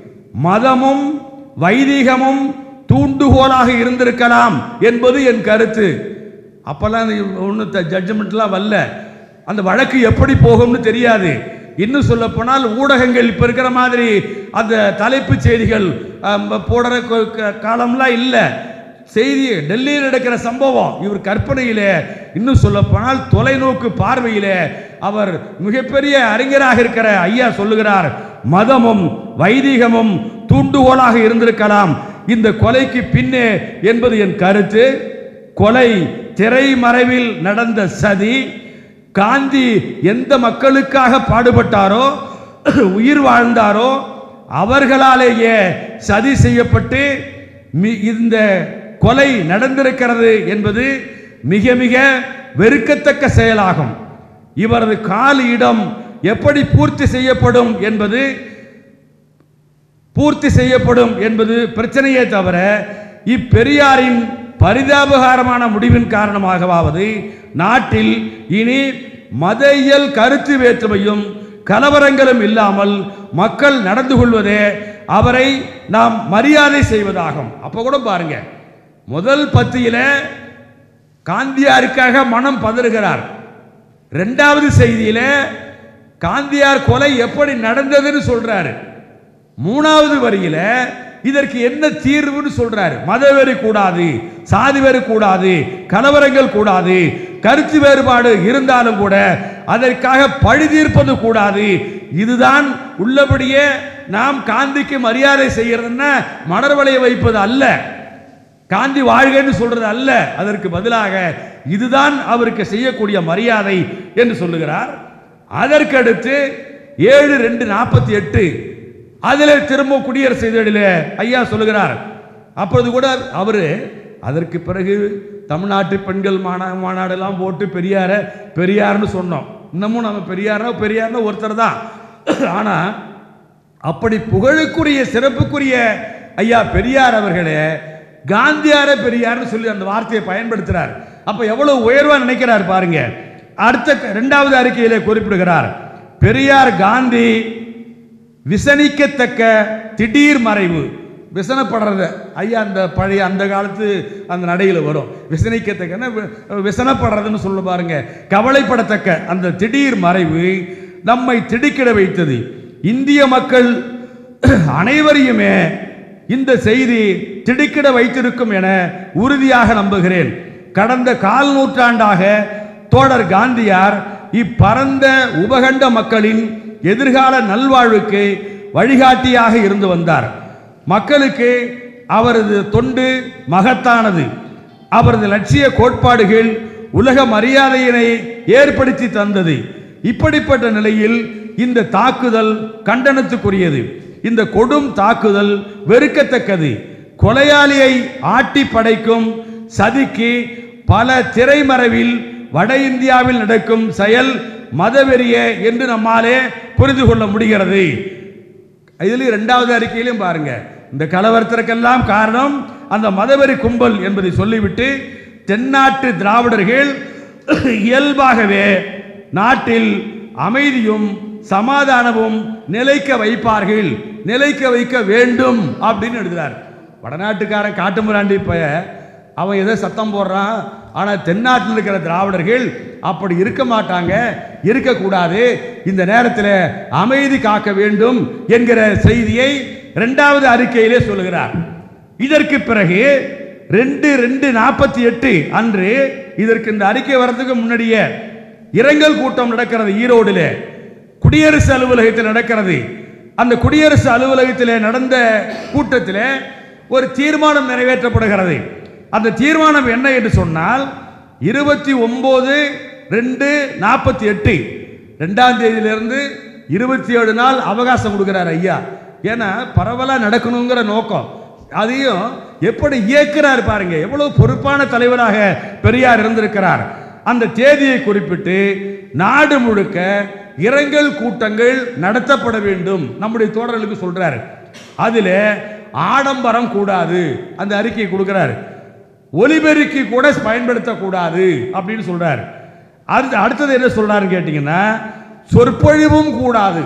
மதமும் வைதிகமும் தூண்டுகோலாக இருந்திருக்கலாம் என்பது என் கருத்து அப்பெல்லாம் ஒன்றும் ஜட்ஜ்மெண்ட்லாம் வரல அந்த வழக்கு எப்படி போகும்னு தெரியாது இன்னும் சொல்ல போனால் ஊடகங்கள் இப்போ இருக்கிற மாதிரி அந்த தலைப்புச் செய்திகள் அம், போடுற கொ- க- காலம்லாம் இல்லை செய்தி டெல்லியில் நடக்கிற சம்பவம் இவர் கற்பனையிலே இன்னும் சொல்ல போனால் தொலைநோக்கு பார்வையிலே அவர் மிகப்பெரிய அறிஞராக இருக்கிற ஐயா சொல்லுகிறார் மதமும் வைதிகமும் தூண்டுகோலாக இருந்திருக்கலாம் இந்த கொலைக்கு பின்னே என்பது என் கருத்து கொலை திரைமறைவில் நடந்த சதி காந்தி எந்த மக்களுக்காக பாடுபட்டாரோ உயிர் வாழ்ந்தாரோ அவர்களாலேயே சதி செய்யப்பட்டு மி- இந்த கொலை நடந்திருக்கிறது என்பது மிக மிக வெறுக்கத்தக்க செயலாகும் இவரது கால் இடம் எப்படி பூர்த்தி செய்யப்படும் என்பது பூர்த்தி செய்யப்படும் என்பது பிரச்சனையே தவிர இப்பெரியாரின் பரிதாபகரமான முடிவின் காரணமாகவாவது நாட்டில் இனி மதையியல் கருத்து வேற்றுமையும் கலவரங்களும் இல்லாமல் மக்கள் நடந்து கொள்வதே அவரை நாம் மரியாதை செய்வதாகும் அப்போ கூட பாருங்க முதல் பத்தியில காந்தியாருக்காக மனம் பதறுகிறார் ரெண்டாவது செய்தியில காந்தியார் கொலை எப்படி நடந்ததுன்னு சொல்றாரு மூணாவது வரியில இதற்கு என்ன தீர்வுன்னு சொல்றாரு மதவெறி கூடாது சாதி வெறி கூடாது கலவரங்கள் கூடாது கருத்து வேறுபாடு இருந்தாலும் கூட அதற்காக பழி தீர்ப்பது கூடாது இதுதான் உள்ளபடியே நாம் காந்திக்கு மரியாதை செய்யறதுன்னா மலர் வளைய வைப்பது அல்ல காந்தி வாழ்கன்னு சொல்றது அல்ல அதற்கு பதிலாக இதுதான் அவருக்கு செய்யக்கூடிய மரியாதை என்று சொல்லுகிறார் அதற்கடுத்து ஏழு ரெண்டு நாற்பத்தி எட்டு அதில் திரும்ப குடியரசு இதழில் ஐயா சொல்லுகிறார் அப்பொழுது கூட அவரு அதற்கு பிறகு தமிழ்நாட்டு பெண்கள் மாநா மாநாடெல்லாம் போட்டு பெரியார பெரியார்னு சொன்னோம் இன்னமும் நம்ம பெரியார்னா பெரியார்னு ஒருத்தர் தான் ஆனா அப்படி புகழுக்குரிய சிறப்புக்குரிய ஐயா பெரியார் அவர்களே காந்தியார பெரியார்னு சொல்லி அந்த வார்த்தையை பயன்படுத்துறார் அப்ப எவ்வளவு உயர்வா நினைக்கிறார் பாருங்க அடுத்த இரண்டாவது அறிக்கையிலே குறிப்பிடுகிறார் பெரியார் காந்தி விசனிக்கத்தக்க திடீர் மறைவு விசனப்படுறது ஐயா அந்த பழைய அந்த காலத்து அந்த நடையில் வரும் விசனிக்கத்தக்கன்னா வி- விசனப்படுறதுன்னு சொல்ல பாருங்க கவலைப்படத்தக்க அந்த திடீர் மறைவு நம்மை திடுக்கிட வைத்தது இந்திய மக்கள் அனைவரையுமே இந்த செய்தி திடுக்கிட வைத்திருக்கும் என உறுதியாக நம்புகிறேன் கடந்த கால் நூற்றாண்டாக தோழர் காந்தியார் இப்பரந்த உபகண்ட மக்களின் எதிர்கால நல்வாழ்வுக்கு வழிகாட்டியாக இருந்து வந்தார் மக்களுக்கு அவரது தொண்டு மகத்தானது அவரது லட்சிய கோட்பாடுகள் உலக மரியாதையினை ஏற்படுத்தி தந்தது இப்படிப்பட்ட நிலையில் இந்த தாக்குதல் கண்டனத்துக்குரியது இந்த கொடும் தாக்குதல் வெறுக்கத்தக்கது கொலையாளியை ஆட்டி படைக்கும் சதிக்கு பல திரைமறைவில் வட இந்தியாவில் நடக்கும் செயல் மதவெறிய என்று நம்மாலே புரிந்து கொள்ள முடிகிறது இதுலயும் இரண்டாவது அறிக்கையிலும் பாருங்க இந்த கலவரத்திற்கெல்லாம் காரணம் அந்த மதவெறி கும்பல் என்பதை சொல்லிவிட்டு தென்னாட்டு திராவிடர்கள் இயல்பாகவே நாட்டில் அமைதியும் சமாதானமும் நிலைக்க வைப்பார்கள் நிலைக்க வைக்க வேண்டும் அப்படின்னு எழுதுறார் வடநாட்டுக்காரன் காட்டுமிராண்டி பய அவன் ஏதோ சத்தம் போடுறான் ஆனா தென்னாட்டில் இருக்கிற திராவிடர்கள் அப்படி இருக்க மாட்டாங்க இருக்கக்கூடாது இந்த நேரத்தில் அமைதி காக்க வேண்டும் என்கிற செய்தியை இரண்டாவது அறிக்கையிலே சொல்லுகிறார் இதற்கு பிறகு ரெண்டு ரெண்டு நாற்பத்தி எட்டு அன்று இதற்கு இந்த அறிக்கை வர்றதுக்கு முன்னாடியே இரங்கல் கூட்டம் நடக்கிறது ஈரோடில் குடியரசு அலுவலகத்தில் நடக்கிறது அந்த குடியரசு அலுவலகத்தில் நடந்த கூட்டத்தில் ஒரு தீர்மானம் நிறைவேற்றப்படுகிறது அந்த தீர்மானம் என்ன என்று சொன்னால் இருபத்தி ஒன்பது ரெண்டு நாற்பத்தி எட்டு ரெண்டாம் தேதியிலிருந்து இருபத்தி ஏழு நாள் அவகாசம் கொடுக்கிறார் ஐயா ஏன்னா பரவலாக நடக்கணுங்கிற நோக்கம் அதையும் எப்படி இயக்குறார் பாருங்க எவ்வளவு பொறுப்பான தலைவராக பெரியார் இருந்திருக்கிறார் அந்த தேதியை குறிப்பிட்டு நாடு முழுக்க இரங்கல் கூட்டங்கள் நடத்தப்பட வேண்டும் நம்முடைய தோழர்களுக்கு சொல்றாரு அதுல ஆடம்பரம் கூடாது அந்த அறிக்கையை கொடுக்கிறார் ஒலிபெருக்கி கூட பயன்படுத்தக்கூடாது அப்படின்னு சொல்றாரு அடுத்து அடுத்தது என்ன சொல்றாருன்னு கேட்டீங்கன்னா சொற்பொழிவும் கூடாது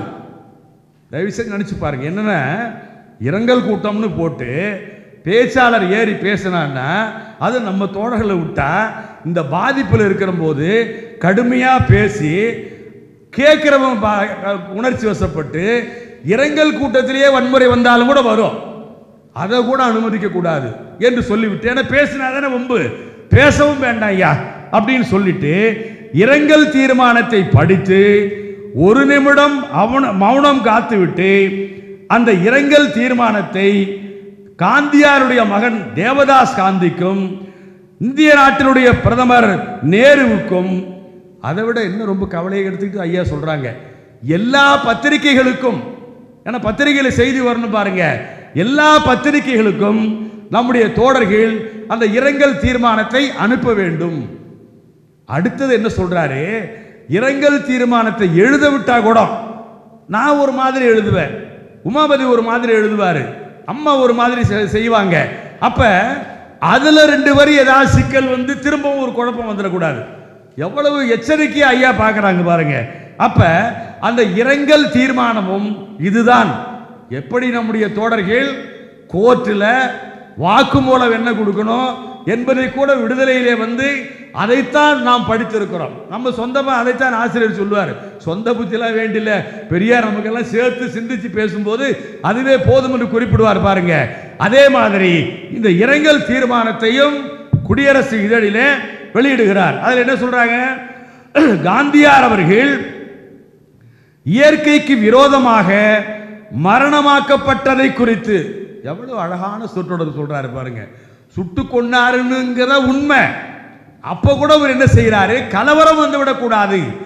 தயவு செஞ்சு நினைச்சு பாருங்க என்னன்னா இரங்கல் கூட்டம்னு போட்டு பேச்சாளர் ஏறி பேசினான்னா அது நம்ம தோழர்களை விட்டா இந்த பாதிப்பில் இருக்கிற போது கடுமையாக பேசி கேட்கிறவன் பா- உணர்ச்சி வசப்பட்டு இரங்கல் கூட்டத்திலேயே வன்முறை வந்தாலும் கூட வரும் அதை கூட அனுமதிக்க கூடாது என்று சொல்லிவிட்டு ஏன்னா பேசினா தானே வம்பு பேசவும் வேண்டாம் ஐயா அப்படின்னு சொல்லிட்டு இரங்கல் தீர்மானத்தை படித்து ஒரு நிமிடம் அவன மௌனம் காத்துவிட்டு அந்த இரங்கல் தீர்மானத்தை காந்தியாருடைய மகன் தேவதாஸ் காந்திக்கும் இந்திய நாட்டினுடைய பிரதமர் நேருவுக்கும் அதை விட இன்னும் ரொம்ப கவலையை எடுத்துக்கிட்டு ஐயா சொல்றாங்க எல்லா பத்திரிகைகளுக்கும் ஏன்னா பத்திரிகையில செய்தி வரணும் பாருங்க எல்லா பத்திரிகைகளுக்கும் நம்முடைய தோழர்கள் அந்த இரங்கல் தீர்மானத்தை அனுப்ப வேண்டும் அடுத்தது என்ன சொல்றாரு இரங்கல் தீர்மானத்தை எழுத விட்டா கூட நான் ஒரு மாதிரி எழுதுவேன் உமாபதி ஒரு மாதிரி எழுதுவாரு அம்மா ஒரு மாதிரி செ- செய்வாங்க அப்ப அதுல ரெண்டு வரி ஏதாவது சிக்கல் வந்து திரும்பவும் ஒரு குழப்பம் வந்துடக்கூடாது எவ்வளவு எச்சரிக்கையா ஐயா பார்க்கறாங்க பாருங்க அப்ப அந்த இரங்கல் தீர்மானமும் இதுதான் எப்படி நம்முடைய தோழர்கள் கோர்ட்டில் வாக்குமூலம் என்ன கொடுக்கணும் என்பதை கூட விடுதலையிலே வந்து அதைத்தான் நாம் படித்திருக்கிறோம் நம்ம சொந்தமா அதைத்தான் ஆசிரியர் சொல்லுவார் சொந்த புத்திலாம் வேண்டியில்ல பெரியார் நமக்கெல்லாம் சேர்த்து சிந்திச்சு பேசும்போது அதுவே போதும் என்று குறிப்பிடுவார் பாருங்க அதே மாதிரி இந்த இரங்கல் தீர்மானத்தையும் குடியரசு இதழிலே வெளியிடுகிறார் அதில் என்ன சொல்றாங்க காந்தியார் அவர்கள் இயற்கைக்கு விரோதமாக மரணமாக்கப்பட்டதை குறித்து எவ்வளவு அழகான சொற்றொடர் சொல்றாரு பாருங்க சுட்டு கொண்டாருங்கிற உண்மை அப்ப கூட அவர் என்ன செய்யறாரு கலவரம் வந்து விடக்கூடாது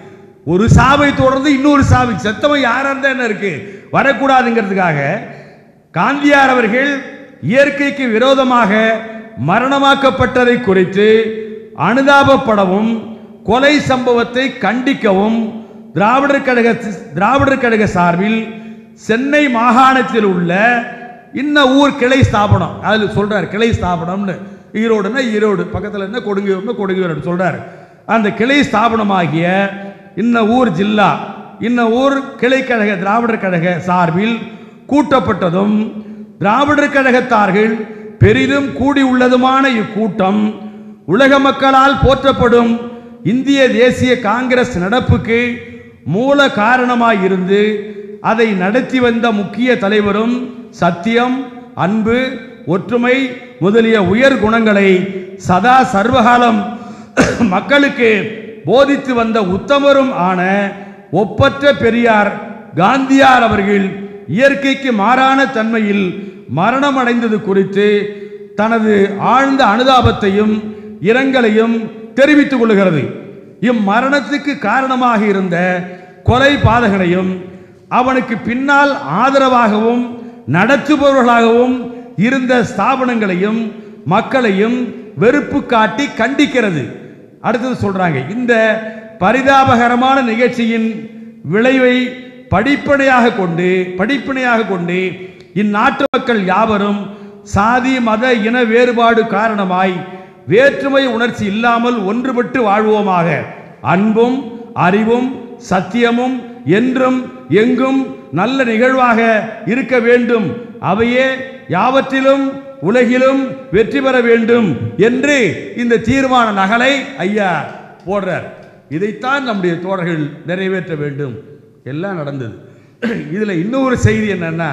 ஒரு சாவை தொடர்ந்து இன்னொரு சாவை செத்தவன் யாரா இருந்தா என்ன இருக்கு வரக்கூடாதுங்கிறதுக்காக காந்தியார் அவர்கள் இயற்கைக்கு விரோதமாக மரணமாக்கப்பட்டதை குறித்து அனுதாபப்படவும் கொலை சம்பவத்தை கண்டிக்கவும் திராவிடர் கழக திராவிடர் கழக சார்பில் சென்னை மாகாணத்தில் உள்ள இன்ன ஊர் கிளை ஸ்தாபனம் அதில் சொல்றார் கிளை ஸ்தாபனம்னு ஈரோடுன்னா ஈரோடு பக்கத்தில் என்ன கொடுங்கையூர்னு கொடுங்கையூர் சொல்றார் அந்த கிளை ஸ்தாபனமாகிய இன்ன ஊர் ஜில்லா இன்ன ஊர் கிளை கழக திராவிடர் கழக சார்பில் கூட்டப்பட்டதும் திராவிடர் கழகத்தார்கள் பெரிதும் கூடியுள்ளதுமான இக்கூட்டம் உலக மக்களால் போற்றப்படும் இந்திய தேசிய காங்கிரஸ் நடப்புக்கு மூல காரணமாய் இருந்து அதை நடத்தி வந்த முக்கிய தலைவரும் சத்தியம் அன்பு ஒற்றுமை முதலிய உயர் குணங்களை சதா சர்வகாலம் மக்களுக்கு போதித்து வந்த உத்தமரும் ஆன ஒப்பற்ற பெரியார் காந்தியார் அவர்கள் இயற்கைக்கு மாறான தன்மையில் மரணம் அடைந்தது குறித்து தனது ஆழ்ந்த அனுதாபத்தையும் இரங்கலையும் தெரிவித்துக் கொள்கிறது இம்மரணத்துக்கு காரணமாக இருந்த கொலை பாதகனையும் அவனுக்கு பின்னால் ஆதரவாகவும் நடத்துபவர்களாகவும் இருந்த ஸ்தாபனங்களையும் மக்களையும் வெறுப்பு காட்டி கண்டிக்கிறது அடுத்தது சொல்றாங்க இந்த பரிதாபகரமான நிகழ்ச்சியின் விளைவை படிப்பனையாக கொண்டு படிப்பினையாக கொண்டு இந்நாட்டு மக்கள் யாவரும் சாதி மத இன வேறுபாடு காரணமாய் வேற்றுமை உணர்ச்சி இல்லாமல் ஒன்றுபட்டு வாழ்வோமாக அன்பும் அறிவும் சத்தியமும் என்றும் எங்கும் நல்ல நிகழ்வாக இருக்க வேண்டும் அவையே யாவற்றிலும் உலகிலும் வெற்றி பெற வேண்டும் என்று இந்த தீர்மான நகலை ஐயா போடுறார் இதைத்தான் நம்முடைய தோழர்கள் நிறைவேற்ற வேண்டும் எல்லாம் நடந்தது இதுல இன்னொரு செய்தி என்னன்னா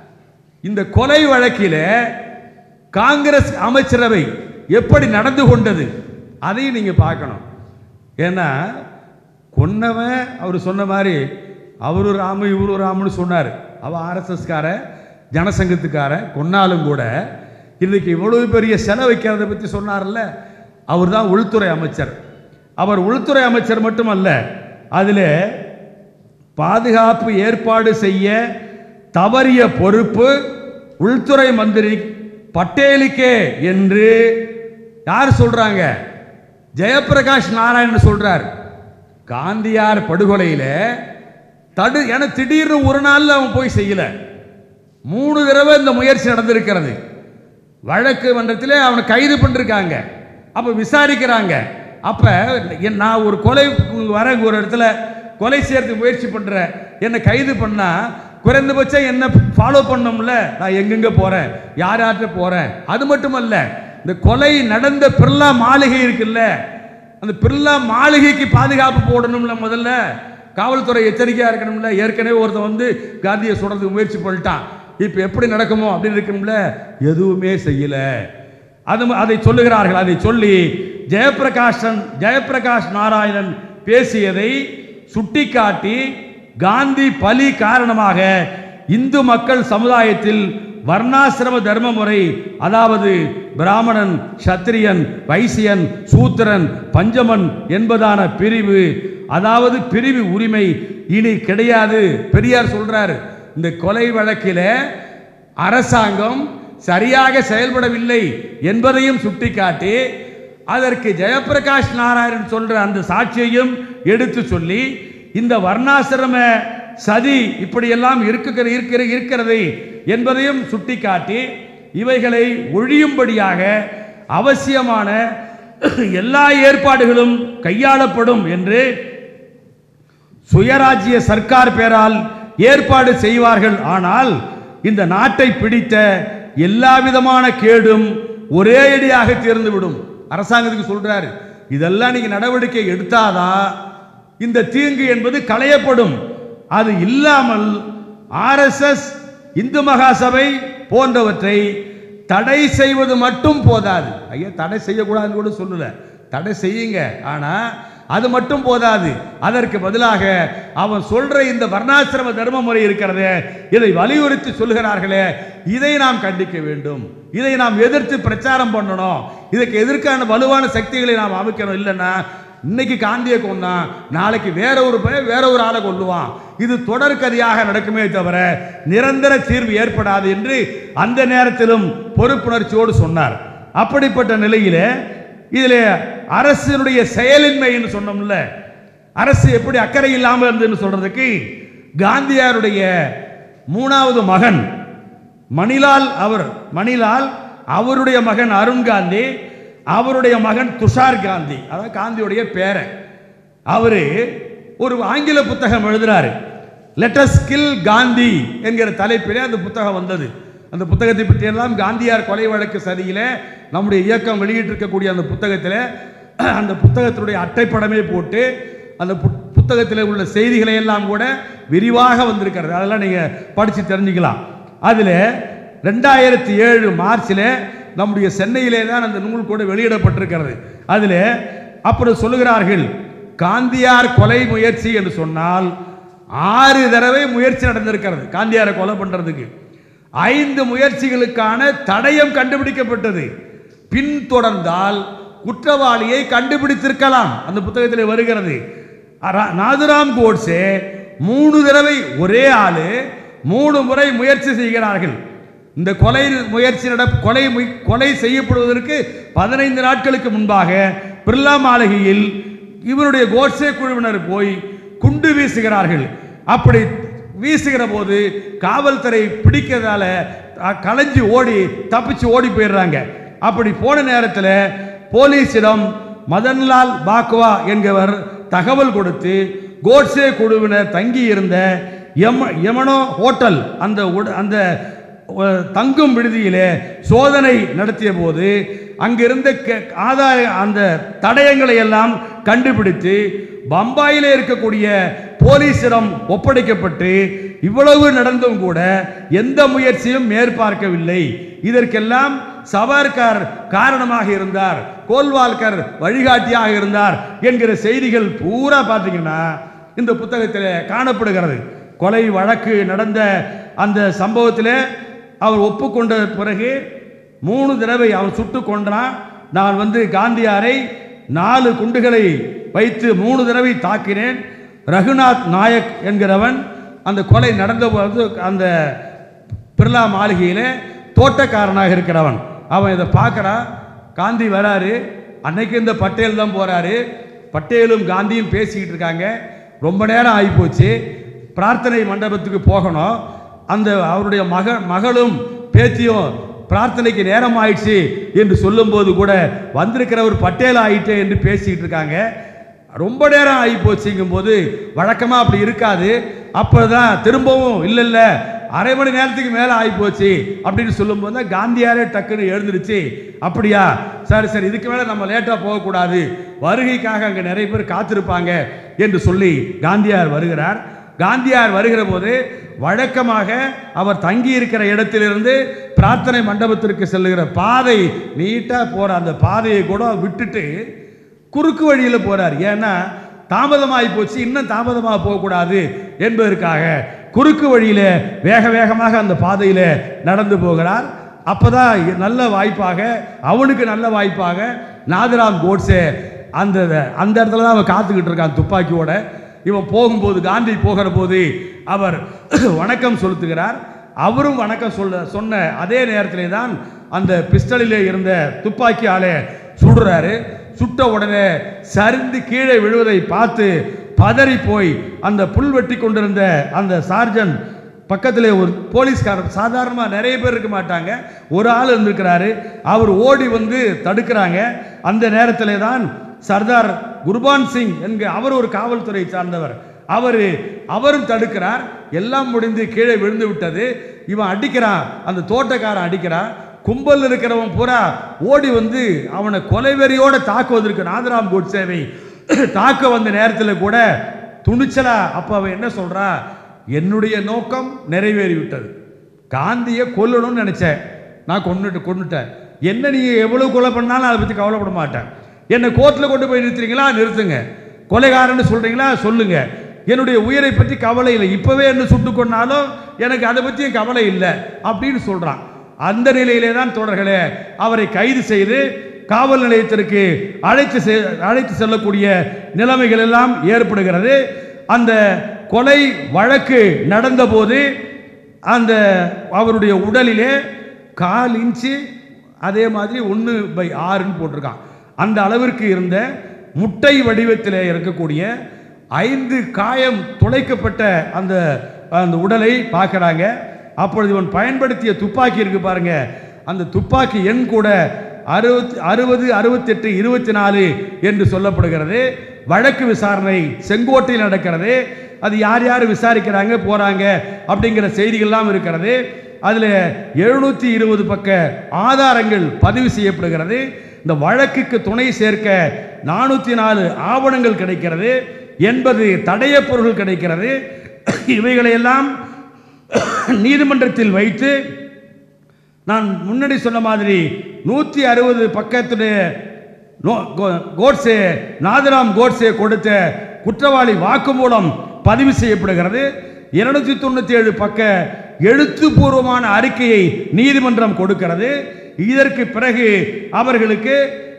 இந்த கொலை வழக்கில காங்கிரஸ் அமைச்சரவை எப்படி நடந்து கொண்டது அதையும் நீங்க பார்க்கணும் ஏன்னா கொன்னவன் அவர் சொன்ன மாதிரி அவரு ராமு இவரு ராமுன்னு சொன்னார் அவ ஆர்எஸ்எஸ்கார ஜனசங்கத்துக்கார கொன்னாலும் கூட இன்னைக்கு இவ்வளவு பெரிய செலவு வைக்கிறத பற்றி சொன்னார்ல அவர் தான் உள்துறை அமைச்சர் அவர் உள்துறை அமைச்சர் மட்டுமல்ல அதில் பாதுகாப்பு ஏற்பாடு செய்ய தவறிய பொறுப்பு உள்துறை மந்திரி பட்டேலுக்கே என்று யார் சொல்றாங்க ஜெயப்பிரகாஷ் நாராயணன் சொல்றார் காந்தியார் படுகொலையில தடு என திடீர்னு ஒரு நாள்ல அவன் போய் செய்யல மூணு தடவை இந்த முயற்சி நடந்திருக்கிறது வழக்கு மன்றத்தில் அவனை கைது பண்ணிருக்காங்க அப்ப விசாரிக்கிறாங்க அப்ப என் நான் ஒரு கொலை வர ஒரு இடத்துல கொலை செய்யறதுக்கு முயற்சி பண்றேன் என்னை கைது பண்ணா குறைந்தபட்சம் என்ன ஃபாலோ பண்ணோம்ல நான் எங்கெங்க போறேன் யார் யார்கிட்ட போறேன் அது மட்டுமல்ல இந்த கொலை நடந்த பிர்லா மாளிகை இருக்குல்ல அந்த பிர்லா மாளிகைக்கு பாதுகாப்பு போடணும்ல முதல்ல காவல்துறை எச்சரிக்கையா இருக்கணும்ல ஏற்கனவே ஒருத்தன் வந்து காந்தியை சுடுறதுக்கு முயற்சி பண்ணிட்டான் இப்போ எப்படி நடக்குமோ அப்படின்னு இருக்கணும்ல எதுவுமே செய்யல அது அதை சொல்லுகிறார்கள் அதை சொல்லி ஜெயப்பிரகாஷன் ஜெயப்பிரகாஷ் நாராயணன் பேசியதை சுட்டிக்காட்டி காந்தி பலி காரணமாக இந்து மக்கள் சமுதாயத்தில் வர்ணாசிரம தர்ம முறை அதாவது பிராமணன் சத்திரியன் வைசியன் சூத்திரன் பஞ்சமன் என்பதான பிரிவு அதாவது பிரிவு உரிமை இனி கிடையாது பெரியார் சொல்றாரு இந்த கொலை வழக்கில அரசாங்கம் சரியாக செயல்படவில்லை என்பதையும் சுட்டிக்காட்டி அதற்கு ஜெயப்பிரகாஷ் நாராயணன் சொல்ற அந்த சாட்சியையும் எடுத்து சொல்லி இந்த வர்ணாசிரம சதி இப்படியெல்லாம் இருக்கிற இருக்கிற இருக்கிறது என்பதையும் சுட்டிக்காட்டி இவைகளை ஒழியும்படியாக அவசியமான எல்லா ஏற்பாடுகளும் கையாளப்படும் என்று சுயராஜ்ய சர்க்கார் பேரால் ஏற்பாடு செய்வார்கள் ஆனால் இந்த நாட்டை பிடித்த எல்லா விதமான கேடும் ஒரே அடியாக தீர்ந்துவிடும் அரசாங்கத்துக்கு சொல்றாரு இதெல்லாம் நீங்க நடவடிக்கை எடுத்தாதான் இந்த தீங்கு என்பது களையப்படும் அது இல்லாமல் ஆர்எஸ்எஸ் இந்து மகாசபை போன்றவற்றை தடை செய்வது மட்டும் போதாது ஐயா தடை செய்யக்கூடாதுன்னு கூட சொல்லல தடை செய்யுங்க ஆனா அது மட்டும் போதாது அதற்கு பதிலாக அவன் சொல்ற இந்த வர்ணாசிரம தர்ம முறை இருக்கிறதே இதை வலியுறுத்தி சொல்கிறார்களே இதை நாம் கண்டிக்க வேண்டும் இதை நாம் எதிர்த்து பிரச்சாரம் பண்ணணும் இதுக்கு எதிர்க்கான வலுவான சக்திகளை நாம் அமைக்கணும் இல்லைன்னா இன்னைக்கு காந்தியை கொன்னான் நாளைக்கு வேற ஒரு பையன் வேற ஒரு ஆளை கொல்லுவான் இது தொடர்கதையாக நடக்குமே தவிர நிரந்தர தீர்வு ஏற்படாது என்று அந்த நேரத்திலும் பொறுப்புணர்ச்சியோடு சொன்னார் அப்படிப்பட்ட நிலையில இதில் அரசினுடைய செயலின்மைன்னு சொன்னோம்ல அரசு எப்படி அக்கறை இல்லாமல் இருந்ததுன்னு சொல்றதுக்கு காந்தியாருடைய மூணாவது மகன் மணிலால் அவர் மணிலால் அவருடைய மகன் அருண் காந்தி அவருடைய மகன் துஷார் காந்தி அதாவது காந்தியுடைய பேரன் அவரு ஒரு ஆங்கில புத்தகம் எழுதுறாரு லெட்டஸ் கில் காந்தி என்கிற தலைப்பிலே அந்த புத்தகம் வந்தது அந்த புத்தகத்தை பற்றி எல்லாம் காந்தியார் கொலை வழக்கு சதியிலே நம்முடைய இயக்கம் வெளியிட்டிருக்கக்கூடிய அந்த புத்தகத்தில் அந்த புத்தகத்தினுடைய அட்டைப்படமே போட்டு அந்த புத்- புத்தகத்தில் உள்ள செய்திகளை எல்லாம் கூட விரிவாக வந்திருக்கிறது அதெல்லாம் நீங்கள் படித்து தெரிஞ்சுக்கலாம் அதில் ரெண்டாயிரத்தி ஏழு மார்ச்சில் நம்முடைய சென்னையிலே தான் அந்த நூல் கூட வெளியிடப்பட்டிருக்கிறது அதில் அப்புறம் சொல்லுகிறார்கள் காந்தியார் கொலை முயற்சி என்று சொன்னால் ஆறு தடவை முயற்சி நடந்திருக்கிறது காந்தியாரை கொலை பண்றதுக்கு ஐந்து முயற்சிகளுக்கான தடயம் கண்டுபிடிக்கப்பட்டது பின்தொடர்ந்தால் குற்றவாளியை கண்டுபிடித்திருக்கலாம் அந்த புத்தகத்தில் வருகிறது அரா- நாதுராம் கோட்ஸே மூணு தடவை ஒரே ஆளு மூணு முறை முயற்சி செய்கிறார்கள் இந்த கொலை முயற்சி நட கொலை முய்- கொலை செய்யப்படுவதற்கு பதினைந்து நாட்களுக்கு முன்பாக பிர்லா மாளிகையில் இவருடைய கோட்ஸே குழுவினர் போய் குண்டு வீசுகிறார்கள் அப்படி வீசுகிற போது காவல்துறை பிடிக்கிறதால அ- கலைஞ்சு ஓடி தப்பிச்சு ஓடி போயிடுறாங்க அப்படி போன நேரத்தில் போலீசிடம் மதன்லால் பாக்வா என்பவர் தகவல் கொடுத்து கோட்ஸே குழுவினர் தங்கி இருந்த யம யமனோ ஹோட்டல் அந்த உட- அந்த அஹ், தங்கும் விடுதியிலே சோதனை நடத்திய போது அங்கிருந்த கே- ஆதாய அந்த தடயங்களை எல்லாம் கண்டுபிடித்து பம்பாயிலே இருக்கக்கூடிய போலீசிடம் ஒப்படைக்கப்பட்டு இவ்வளவு நடந்தும் கூட எந்த முயற்சியும் மேற்பார்க்கவில்லை இதற்கெல்லாம் சவர்கர் காரணமாக இருந்தார் கோல்வால்கர் வழிகாட்டியாக இருந்தார் என்கிற செய்திகள் பூரா பார்த்தீங்கன்னா இந்த புத்தகத்தில் காணப்படுகிறது கொலை வழக்கு நடந்த அந்த சம்பவத்தில் அவர் ஒப்புக்கொண்ட பிறகு மூணு தடவை அவன் சுட்டு கொன்றான் நான் வந்து காந்தியாரை நாலு குண்டுகளை வைத்து மூணு தடவை தாக்கினேன் ரகுநாத் நாயக் என்கிறவன் அந்த கொலை நடந்த போது அந்த பிர்லா மாளிகையில் தோட்டக்காரனாக இருக்கிறவன் அவன் இதை பார்க்கறான் காந்தி வராரு அன்னைக்கு இந்த பட்டேல் தான் போறாரு பட்டேலும் காந்தியும் பேசிக்கிட்டு இருக்காங்க ரொம்ப நேரம் ஆகிப்போச்சு பிரார்த்தனை மண்டபத்துக்கு போகணும் அந்த அவருடைய மக மகளும் பேத்தியும் பிரார்த்தனைக்கு நேரம் ஆயிடுச்சு என்று சொல்லும்போது கூட வந்திருக்கிறவர் பட்டேல் ஆயிட்டே என்று பேசிக்கிட்டு இருக்காங்க ரொம்ப நேரம் ஆகி போச்சுங்கும் போது வழக்கமாக அப்படி இருக்காது அப்பதான் திரும்பவும் இல்லை இல்லை அரை மணி நேரத்துக்கு மேலே ஆகி போச்சு அப்படின்னு சொல்லும்போது தான் காந்தியாரே டக்குன்னு எழுந்துருச்சு அப்படியா சரி சரி இதுக்கு மேலே நம்ம லேட்டாக போகக்கூடாது வருகைக்காக அங்கே நிறைய பேர் காத்திருப்பாங்க என்று சொல்லி காந்தியார் வருகிறார் காந்தியார் வருகிற போது வழக்கமாக அவர் தங்கி இருக்கிற இடத்திலிருந்து பிரார்த்தனை மண்டபத்திற்கு செல்லுகிற பாதை நீட்டாக போகிற அந்த பாதையை கூட விட்டுட்டு குறுக்கு வழியில் போறார் ஏன்னா தாமதமாகி போச்சு இன்னும் தாமதமாக போகக்கூடாது என்பதற்காக குறுக்கு வழியில வேக வேகமாக அந்த பாதையில நடந்து போகிறார் அப்பதான் நல்ல வாய்ப்பாக அவனுக்கு நல்ல வாய்ப்பாக நாதராம் கோட்ஸே அந்த அந்த இடத்துல தான் அவன் காத்துக்கிட்டு இருக்கான் துப்பாக்கியோட இவன் போகும்போது காந்தி போகிற போது அவர் வணக்கம் செலுத்துகிறார் அவரும் வணக்கம் சொல்ல சொன்ன அதே நேரத்திலே தான் அந்த பிஸ்டலிலே இருந்த துப்பாக்கியாலே சுடுறாரு சுட்ட உடனே சரிந்து கீழே விழுவதை பார்த்து பதறி போய் அந்த புல் வெட்டி கொண்டிருந்த அந்த சார்ஜன் பக்கத்திலே ஒரு போலீஸ்காரர் சாதாரணமாக நிறைய பேர் இருக்க மாட்டாங்க ஒரு ஆள் இருந்திருக்கிறாரு அவர் ஓடி வந்து தடுக்கிறாங்க அந்த நேரத்திலே தான் சர்தார் குர்பான் சிங் என்கிற அவர் ஒரு காவல்துறை சார்ந்தவர் அவர் அவரும் தடுக்கிறார் எல்லாம் முடிந்து கீழே விழுந்து விட்டது இவன் அடிக்கிறான் அந்த தோட்டக்காரன் அடிக்கிறான் கும்பல் இருக்கிறவன் பூரா ஓடி வந்து அவனை கொலைவெறியோட தாக்குவதற்கு நாதராம் கோட்சேவை தாக்க வந்த நேரத்தில் கூட துணிச்சலா அப்ப அவன் என்ன சொல்றா என்னுடைய நோக்கம் நிறைவேறி விட்டது காந்தியை கொல்லணும்னு நினைச்சேன் நான் கொன்னுட்டு கொன்னுட்டேன் என்ன நீங்க எவ்வளவு கொலை பண்ணாலும் அதை பத்தி கவலைப்பட மாட்டேன் என்னை கோர்ட்டில் கொண்டு போய் நிறுத்துறீங்களா நிறுத்துங்க கொலைகாரன்னு சொல்றீங்களா சொல்லுங்க என்னுடைய உயிரை பற்றி கவலை இல்லை இப்பவே என்ன சுட்டு கொன்னாலும் எனக்கு அதை பற்றியும் கவலை இல்லை அப்படின்னு சொல்றான் அந்த நிலையிலே தான் தொடர்களே அவரை கைது செய்து காவல் நிலையத்திற்கு அழைத்து செ- அழைத்து செல்லக்கூடிய நிலைமைகள் எல்லாம் ஏற்படுகிறது அந்த கொலை வழக்கு நடந்தபோது அந்த அவருடைய உடலிலே கால் இன்ச்சு அதே மாதிரி ஒன்று பை ஆறுன்னு போட்டிருக்கான் அந்த அளவிற்கு இருந்த முட்டை வடிவத்தில் இருக்கக்கூடிய ஐந்து காயம் துளைக்கப்பட்ட அந்த அந்த உடலை பார்க்குறாங்க அப்பொழுது இவன் பயன்படுத்திய துப்பாக்கி இருக்கு பாருங்க அந்த துப்பாக்கி எண் கூட அறுபத்தி அறுபது அறுபத்தெட்டு இருபத்தி நாலு என்று சொல்லப்படுகிறது வழக்கு விசாரணை செங்கோட்டையில் நடக்கிறது அது யார் யார் விசாரிக்கிறாங்க போறாங்க அப்படிங்கிற செய்திகள்லாம் இருக்கிறது அதில் எழுநூற்றி இருபது பக்க ஆதாரங்கள் பதிவு செய்யப்படுகிறது இந்த வழக்குக்கு துணை சேர்க்க நானூற்றி நாலு ஆவணங்கள் கிடைக்கிறது எண்பது தடயப் பொருள் கிடைக்கிறது இவைகளையெல்லாம் நீதிமன்றத்தில் வைத்து நான் முன்னாடி சொன்ன மாதிரி நூற்றி அறுபது பக்கத்துடைய நோ- கோ- கோட்ஸே நாதராம் கோட்ஸே கொடுத்த குற்றவாளி வாக்குமூலம் பதிவு செய்யப்படுகிறது இருநூத்தி தொண்ணூற்றி ஏழு பக்க எழுத்துப்பூர்வமான அறிக்கையை நீதிமன்றம் கொடுக்கிறது இதற்கு பிறகு அவர்களுக்கு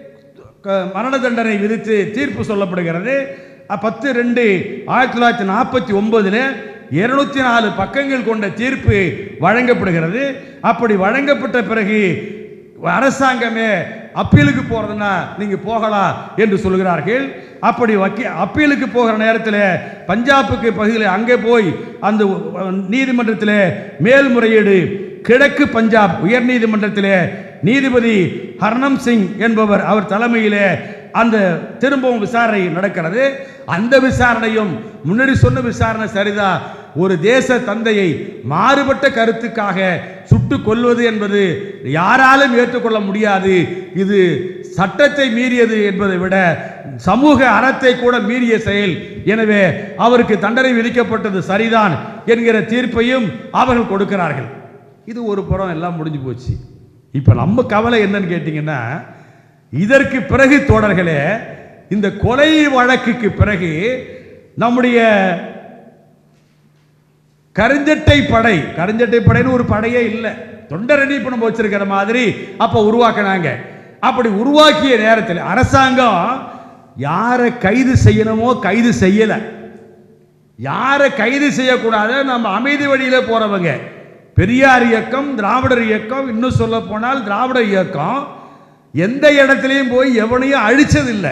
க- மரண தண்டனை விதித்து தீர்ப்பு சொல்லப்படுகிறது அ, பத்து ரெண்டு ஆயிரத்தி தொள்ளாயிரத்தி நாற்பத்தி ஒன்பதுல இருநூத்தி நாலு பக்கங்கள் கொண்ட தீர்ப்பு வழங்கப்படுகிறது அப்படி வழங்கப்பட்ட பிறகு அரசாங்கமே அப்பீலுக்கு போறதுன்னா நீங்க போகலாம் என்று சொல்கிறார்கள் அப்படி வக்கீ அப்பீலுக்கு போகிற நேரத்தில் பஞ்சாபுக்கு பகுதியில் அங்கே போய் அந்த நீதிமன்றத்தில் மேல்முறையீடு கிழக்கு பஞ்சாப் உயர்நீதிமன்றத்திலே நீதிபதி ஹர்னம் சிங் என்பவர் அவர் தலைமையிலே அந்த திரும்பவும் விசாரணை நடக்கிறது அந்த விசாரணையும் முன்னாடி சொன்ன விசாரணை சரிதான் ஒரு தேச தந்தையை மாறுபட்ட கருத்துக்காக சுட்டு கொல்வது என்பது யாராலும் ஏற்றுக்கொள்ள முடியாது இது சட்டத்தை மீறியது என்பதை விட சமூக அறத்தை கூட மீறிய செயல் எனவே அவருக்கு தண்டனை விதிக்கப்பட்டது சரிதான் என்கிற தீர்ப்பையும் அவர்கள் கொடுக்கிறார்கள் இது ஒரு புறம் எல்லாம் முடிஞ்சு போச்சு இப்போ நம்ம கவலை என்னன்னு கேட்டிங்கன்னா இதற்கு பிறகு தோழர்களே இந்த கொலை வழக்குக்கு பிறகு நம்முடைய கருஞ்சட்டை படை கருஞ்சட்டை படைன்னு ஒரு படையே இல்லை தொண்டரணி இப்போ நம்ம வச்சிருக்கிற மாதிரி அப்போ உருவாக்கினாங்க அப்படி உருவாக்கிய நேரத்தில் அரசாங்கம் யாரை கைது செய்யணுமோ கைது செய்யலை யாரை கைது செய்யக்கூடாது நம்ம அமைதி வழியில போறவங்க பெரியார் இயக்கம் திராவிடர் இயக்கம் இன்னும் சொல்ல போனால் திராவிட இயக்கம் எந்த இடத்துலையும் போய் எவனையும் அழிச்சதில்லை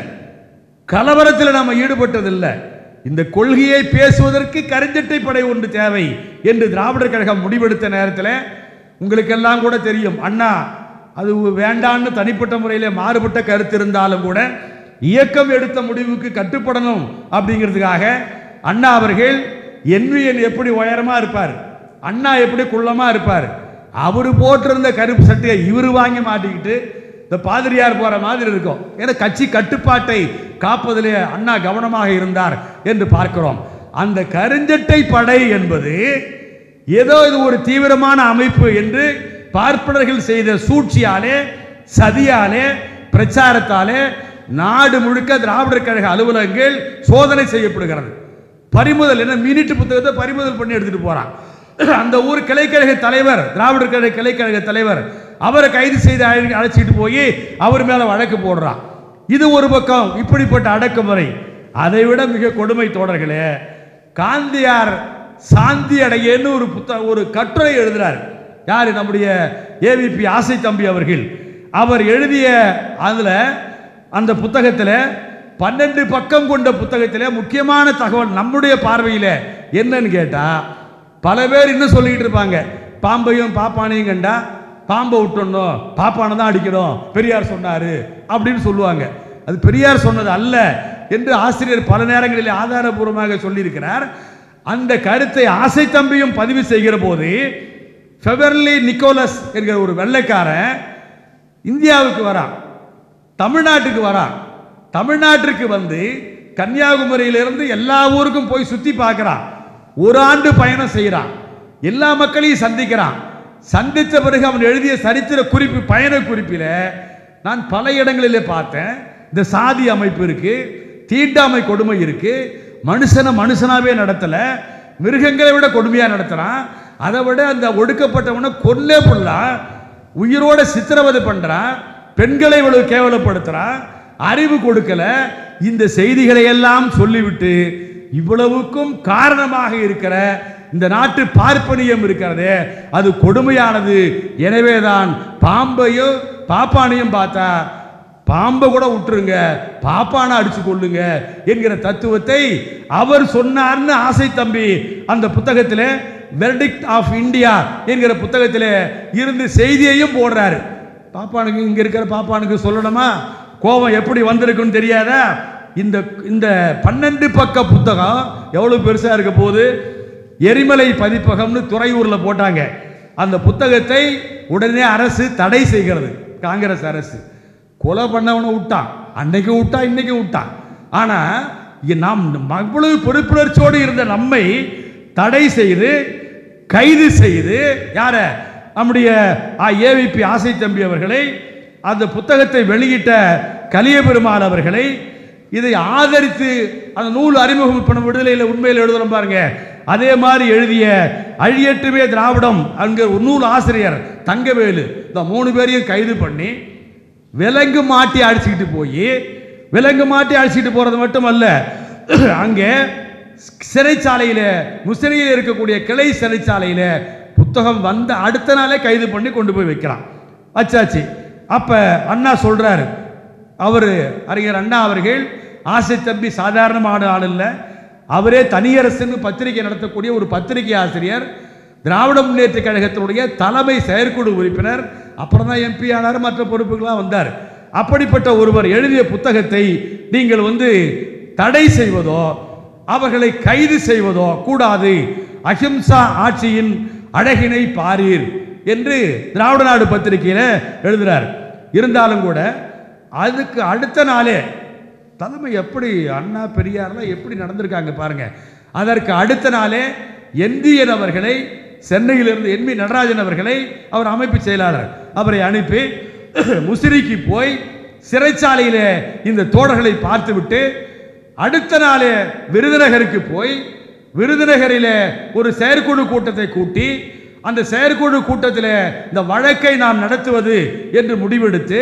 கலவரத்தில் நாம் ஈடுபட்டதில்லை இந்த கொள்கையை பேசுவதற்கு கருஞ்சட்டை படை ஒன்று தேவை என்று திராவிடர் கழகம் முடிவெடுத்த நேரத்தில் உங்களுக்கெல்லாம் கூட தெரியும் அண்ணா அது வேண்டான்னு தனிப்பட்ட முறையில் மாறுபட்ட கருத்து இருந்தாலும் கூட இயக்கம் எடுத்த முடிவுக்கு கட்டுப்படணும் அப்படிங்கிறதுக்காக அண்ணா அவர்கள் என்விஎன் எப்படி உயரமா இருப்பார் அண்ணா எப்படி குள்ளமா இருப்பார் அவர் போட்டிருந்த கருப்பு சட்டையை இவர் வாங்கி மாட்டிக்கிட்டு இந்த பாதிரியார் போற மாதிரி இருக்கும் ஏன்னா கட்சி கட்டுப்பாட்டை காப்பதிலே அண்ணா கவனமாக இருந்தார் என்று பார்க்கிறோம் அந்த கருஞ்சட்டை படை என்பது ஏதோ இது ஒரு தீவிரமான அமைப்பு என்று பார்ப்பனர்கள் செய்த சூழ்ச்சியாலே சதியாலே பிரச்சாரத்தாலே நாடு முழுக்க திராவிடர் கழக அலுவலகங்கள் சோதனை செய்யப்படுகிறது பறிமுதல் என்ன மினிட்டு புத்தகத்தை பறிமுதல் பண்ணி எடுத்துட்டு போறான் அந்த ஊர் கிளைக்கழக தலைவர் திராவிடர் கழக கிளைக்கழக தலைவர் அவரை கைது செய்து அழை- அழைச்சிட்டு போய் அவர் மேல வழக்கு போடுறான் இது ஒரு பக்கம் இப்படிப்பட்ட அடக்குமுறை அதை விட மிக கொடுமை தோழர்களே காந்தியார் சாந்தி அடையன்னு ஒரு புத்த ஒரு கட்டுரை எழுதுறார் யாரு நம்முடைய ஏவிபி ஆசை தம்பி அவர்கள் அவர் எழுதிய அதுல அந்த புத்தகத்தில் பன்னெண்டு பக்கம் கொண்ட புத்தகத்தில் முக்கியமான தகவல் நம்முடைய பார்வையில் என்னன்னு கேட்டா பல பேர் இன்னும் சொல்லிக்கிட்டு இருப்பாங்க பாம்பையும் பாப்பானையும் கண்டா பாம்பை விட்டுடணும் பாப்பானை தான் அடிக்கணும் பெரியார் சொன்னாரு அப்படின்னு சொல்லுவாங்க அது பெரியார் சொன்னது அல்ல என்று ஆசிரியர் பல நேரங்களில் ஆதாரபூர்வமாக சொல்லியிருக்கிறார் அந்த கருத்தை ஆசை தம்பியும் பதிவு செய்கிற போது ஃபெவர்லி நிக்கோலஸ் என்கிற ஒரு வெள்ளைக்காரன் இந்தியாவுக்கு வரான் தமிழ்நாட்டுக்கு வரான் தமிழ்நாட்டிற்கு வந்து கன்னியாகுமரியிலிருந்து எல்லா ஊருக்கும் போய் சுத்தி பார்க்கறான் ஒரு ஆண்டு பயணம் செய்கிறான் எல்லா மக்களையும் சந்திக்கிறான் சந்தித்த பிறகு அவன் எழுதிய சரித்திர குறிப்பு பயண குறிப்பில் நான் பல இடங்களிலே பார்த்தேன் இந்த சாதி அமைப்பு இருக்கு தீண்டாமை கொடுமை இருக்கு மனுஷனை மனுஷனாவே நடத்தல மிருகங்களை விட கொடுமையா நடத்துறான் அதை விட அந்த ஒடுக்கப்பட்டவனை கொல்லே புள்ளா உயிரோட சித்திரவதை பண்றான் பெண்களை இவ்வளவு கேவலப்படுத்துறான் அறிவு கொடுக்கல இந்த செய்திகளை எல்லாம் சொல்லிவிட்டு இவ்வளவுக்கும் காரணமாக இருக்கிற இந்த நாட்டு பார்ப்பனியம் இருக்கிறதே அது கொடுமையானது எனவேதான் பாம்பையும் பாப்பானையும் பார்த்தா பாம்பை கூட விட்டுருங்க பாப்பான அடிச்சு கொள்ளுங்க என்கிற தத்துவத்தை அவர் சொன்னார்னு ஆசை தம்பி அந்த புத்தகத்தில் வெர்டிக்ட் ஆஃப் இந்தியா என்கிற புத்தகத்தில் இருந்து செய்தியையும் போடுறாரு பாப்பானுக்கு இங்க இருக்கிற பாப்பானுக்கு சொல்லணுமா கோபம் எப்படி வந்திருக்குன்னு தெரியாதா இந்த இந்த பன்னெண்டு பக்க புத்தகம் எவ்வளவு பெருசா இருக்க போகுது எரிமலை பதிப்பகம்னு துறையூர்ல போட்டாங்க அந்த புத்தகத்தை உடனே அரசு தடை செய்கிறது காங்கிரஸ் அரசு கொலை பண்ணவனை விட்டான் அன்னைக்கு விட்டான் இன்னைக்கு விட்டான் ஆனா இங்க நாம் அவ்வளவு பொறுப்புணர்ச்சியோடு இருந்த நம்மை தடை செய்து கைது செய்து யார நம்முடைய ஏவிபி ஆசை தம்பி அவர்களை அந்த புத்தகத்தை வெளியிட்ட கலிய பெருமாள் அவர்களை இதை ஆதரித்து அந்த நூல் அறிமுகம் பண்ண விடுதலையில் உண்மையில் எழுதுறோம் பாருங்க அதே மாதிரி எழுதிய அழியற்றுமே திராவிடம் அங்க ஒரு நூல் ஆசிரியர் தங்கவேலு இந்த மூணு பேரையும் கைது பண்ணி விலங்கு மாட்டி அடிச்சுக்கிட்டு போய் விலங்கு மாட்டி அடிச்சுக்கிட்டு போறது மட்டுமல்ல அங்கே சிறைச்சாலையில முசிறியில் இருக்கக்கூடிய கிளை சிறைச்சாலையில புத்தகம் வந்த அடுத்த நாளே கைது பண்ணி கொண்டு போய் வைக்கிறான் அச்சாச்சு அப்ப அண்ணா சொல்றாரு அவர் அறிஞர் அண்ணா அவர்கள் ஆசை தம்பி சாதாரணமான ஆள் இல்லை அவரே தனியரசுன்னு பத்திரிகை நடத்தக்கூடிய ஒரு பத்திரிகை ஆசிரியர் திராவிட முன்னேற்ற கழகத்தினுடைய தலைமை செயற்குழு உறுப்பினர் அப்புறம் தான் எம்பி ஆனார் மற்ற பொறுப்புகளாக வந்தார் அப்படிப்பட்ட ஒருவர் எழுதிய புத்தகத்தை நீங்கள் வந்து தடை செய்வதோ அவர்களை கைது செய்வதோ கூடாது அஹிம்சா ஆட்சியின் அழகினை பாரீர் என்று திராவிட நாடு பத்திரிகையில் எழுதுறார் இருந்தாலும் கூட அதுக்கு அடுத்த நாளே தலைமை எப்படி அண்ணா பெரியார்லாம் எப்படி நடந்திருக்காங்க பாருங்க அதற்கு அடுத்த நாளே எந்தியன் அவர்களை சென்னையிலிருந்து என் வி நடராஜன் அவர்களை அவர் அமைப்பு செயலாளர் அவரை அனுப்பி முசிறிக்கு போய் சிறைச்சாலையில இந்த தோழர்களை பார்த்துவிட்டு அடுத்த நாளே விருதுநகருக்கு போய் விருதுநகரிலே ஒரு செயற்குழு கூட்டத்தை கூட்டி அந்த செயற்குழு கூட்டத்தில் இந்த வழக்கை நாம் நடத்துவது என்று முடிவெடுத்து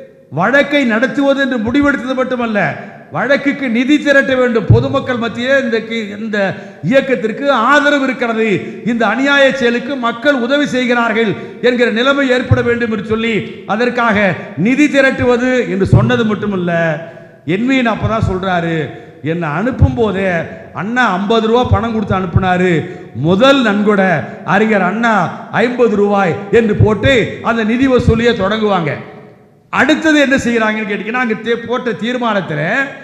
வழக்கை நடத்துவது என்று முடிவெடுத்தது மட்டுமல்ல வழக்குக்கு நிதி திரட்ட வேண்டும் பொதுமக்கள் மத்தியே இந்த கி- இந்த இயக்கத்திற்கு ஆதரவு இருக்கிறது இந்த அநியாய செயலுக்கு மக்கள் உதவி செய்கிறார்கள் என்கிற நிலைமை ஏற்பட வேண்டும் என்று சொல்லி அதற்காக நிதி திரட்டுவது என்று சொன்னது மட்டுமல்ல என்மீன் அப்பதான் சொல்றாரு என்னை அனுப்பும் போதே அண்ணா ஐம்பது ரூபா பணம் கொடுத்து அனுப்புனாரு முதல் நன்கொடை அறிஞர் அண்ணா ஐம்பது ரூபாய் என்று போட்டு அந்த நிதி வசூலியை தொடங்குவாங்க அடுத்தது என்ன செய்யறாங்கன்னு கேட்டீங்கன்னா அங்க தே- போட்ட தீர்மானத்தில்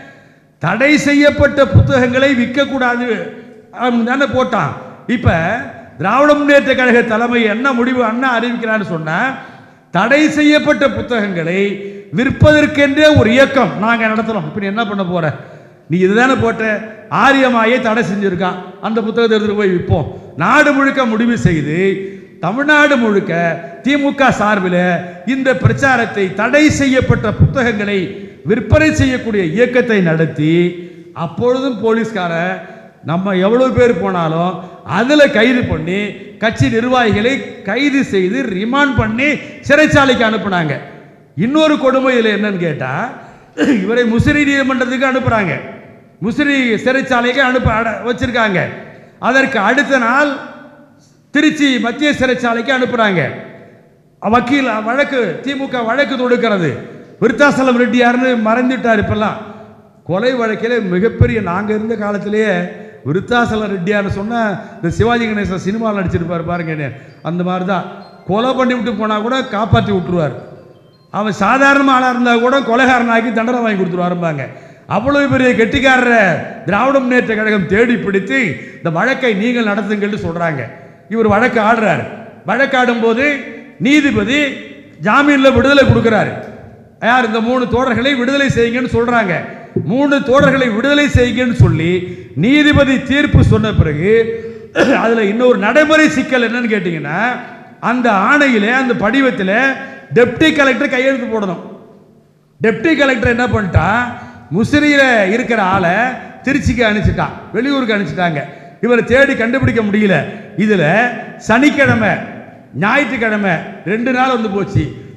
தடை செய்யப்பட்ட புத்தகங்களை விற்கக்கூடாது அப்படின்னு தானே போட்டான் இப்ப திராவிட முன்னேற்ற கழக தலைமை என்ன முடிவு அண்ணா அறிவிக்கிறான்னு சொன்னா தடை செய்யப்பட்ட புத்தகங்களை விற்பதற்கென்றே ஒரு இயக்கம் நாங்க நடத்துறோம் இப்ப நீ என்ன பண்ண போற நீ இதுதானே போட்ட ஆரியமாயே தடை செஞ்சிருக்கான் அந்த புத்தகத்தை எடுத்துட்டு போய் விற்போம் நாடு முழுக்க முடிவு செய்து தமிழ்நாடு முழுக்க திமுக சார்பில் இந்த பிரச்சாரத்தை தடை செய்யப்பட்ட புத்தகங்களை விற்பனை செய்யக்கூடிய இயக்கத்தை நடத்தி அப்பொழுதும் போலீஸ்காரன் நம்ம எவ்வளவு பேர் போனாலும் அதில் கைது பண்ணி கட்சி நிர்வாகிகளை கைது செய்து ரிமாண்ட் பண்ணி சிறைச்சாலைக்கு அனுப்புனாங்க இன்னொரு கொடுமை இதில் என்னன்னு கேட்டால் இவரை முசிறி நீதிமன்றத்துக்கு அனுப்புகிறாங்க முசிறி சிறைச்சாலைக்கு அனுப்ப அட- வச்சிருக்காங்க அதற்கு அடுத்த நாள் திருச்சி மத்திய சிறைச்சாலைக்கு அனுப்புறாங்க வக்கீல் வழக்கு திமுக வழக்கு தொடுக்கிறது விருத்தாசலம் ரெட்டியார்னு மறைந்துட்டார் இப்பெல்லாம் கொலை வழக்கில் மிகப்பெரிய நாங்கள் இருந்த காலத்திலேயே விருத்தாசலம் ரெட்டியார்னு சொன்னா இந்த சிவாஜி கணேசன் சினிமாவில் நடிச்சிருப்பார் பாருங்க அந்த மாதிரி தான் கொலை பண்ணி விட்டு போனால் கூட காப்பாற்றி விட்டுருவார் அவன் சாதாரண ஆளாக இருந்தால் கூட கொலைகாரனாக்கி தண்டனை வாங்கி கொடுத்துருவாரும்பாங்க அவ்வளவு பெரிய கெட்டிக்காரரை திராவிட முன்னேற்ற கழகம் தேடி பிடித்து இந்த வழக்கை நீங்கள் நடத்துங்கள்னு சொல்றாங்க இவர் வழக்கு ஆடுறார் வழக்காடும் போது நீதிபதி ஜாமீன்ல விடுதலை கொடுக்கிறாரு யார் இந்த மூணு தோழர்களை விடுதலை செய்யுங்கன்னு சொல்றாங்க மூணு தோழர்களை விடுதலை செய்யுங்கன்னு சொல்லி நீதிபதி தீர்ப்பு சொன்ன பிறகு அதுல இன்னொரு நடைமுறை சிக்கல் என்னன்னு கேட்டீங்கன்னா அந்த ஆணையில அந்த படிவத்தில் டெப்டி கலெக்டர் கையெழுத்து போடணும் டெப்டி கலெக்டர் என்ன பண்ணிட்டான் முசிறியில் இருக்கிற ஆளை திருச்சிக்கு அனுப்பிச்சிட்டான் வெளியூருக்கு அனுப்பிச்சிட்டாங்க இவரை தேடி கண்டுபிடிக்க முடியல இதில் சனிக்கிழமை ஞாயிற்றுக்கிழமை ரெண்டு நாள் வந்து போச்சு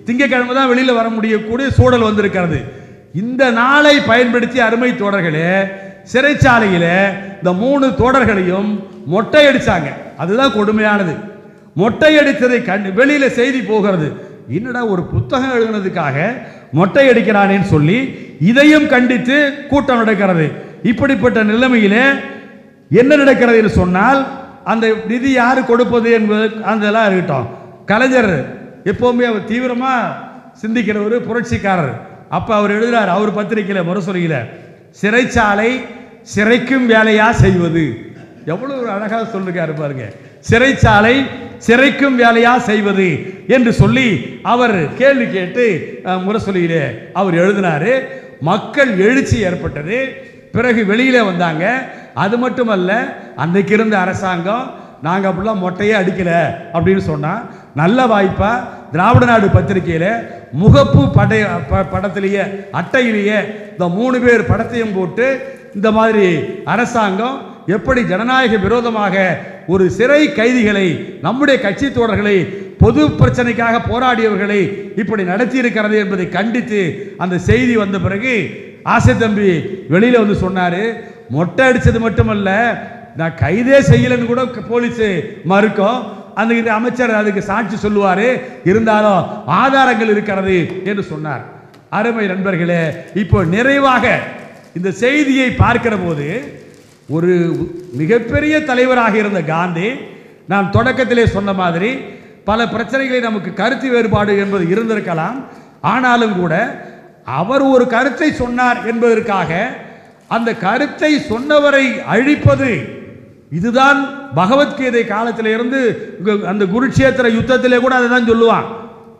திங்கக்கிழமை தான் வெளியில வர முடியக்கூடிய சூழல் வந்திருக்கிறது இந்த நாளை பயன்படுத்தி அருமை தோழர்களே சிறைச்சாலையில இந்த மூணு தோழர்களையும் மொட்டை அடிச்சாங்க அதுதான் கொடுமையானது மொட்டை அடித்ததை கண்டு வெளியில செய்தி போகிறது என்னடா ஒரு புத்தகம் எழுதுனதுக்காக மொட்டை அடிக்கிறானேன்னு சொல்லி இதையும் கண்டித்து கூட்டம் நடக்கிறது இப்படிப்பட்ட நிலைமையிலே என்ன நடக்கிறது என்று சொன்னால் அந்த நிதி யாரு கொடுப்பது என்பது அதெல்லாம் இருக்கட்டும் கலைஞர் எப்பவுமே அவர் தீவிரமா சிந்திக்கிற ஒரு புரட்சிக்காரர் அப்ப அவர் எழுதுறார் அவர் பத்திரிகையில முரசொலியில சிறைச்சாலை சிறைக்கும் வேலையா செய்வது எவ்வளவு ஒரு அழகா சொல்லிருக்காரு பாருங்க சிறைச்சாலை சிறைக்கும் வேலையா செய்வது என்று சொல்லி அவர் கேள்வி கேட்டு அஹ், முரசொலியிலே அவர் எழுதினாரு மக்கள் எழுச்சி ஏற்பட்டது பிறகு வெளியில வந்தாங்க அது மட்டுமல்ல அன்னைக்கு இருந்த அரசாங்கம் நாங்க அப்படிலாம் மொட்டையே அடிக்கல அப்படின்னு சொன்னா நல்ல வாய்ப்பா திராவிட நாடு பத்திரிகையில முகப்பு படை ப- படத்திலேயே அட்டையிலேயே இந்த மூணு பேர் படத்தையும் போட்டு இந்த மாதிரி அரசாங்கம் எப்படி ஜனநாயக விரோதமாக ஒரு சிறை கைதிகளை நம்முடைய கட்சி தோழர்களை பொது பிரச்சனைக்காக போராடியவர்களை இப்படி நடத்தி இருக்கிறது என்பதை கண்டித்து அந்த செய்தி வந்த பிறகு ஆசை தம்பி வெளியில வந்து சொன்னாரு மொட்டை அடிச்சது மட்டுமல்ல நான் கைதே செய்யலைன்னு கூட போலீஸ் மறுக்கும் அந்த அமைச்சர் அதுக்கு சாட்சி சொல்லுவாரு இருந்தாலும் ஆதாரங்கள் இருக்கிறது என்று சொன்னார் அருமை நண்பர்களே இப்போ நிறைவாக இந்த செய்தியை பார்க்கிற போது ஒரு மிகப்பெரிய தலைவராக இருந்த காந்தி நான் தொடக்கத்திலே சொன்ன மாதிரி பல பிரச்சனைகளை நமக்கு கருத்து வேறுபாடு என்பது இருந்திருக்கலாம் ஆனாலும் கூட அவர் ஒரு கருத்தை சொன்னார் என்பதற்காக அந்த கருத்தை சொன்னவரை அழிப்பது இதுதான் பகவத்கீதை காலத்தில இருந்து கு- அந்த குருட்சேத்திர யுத்தத்திலே கூட அதை தான் சொல்லுவான்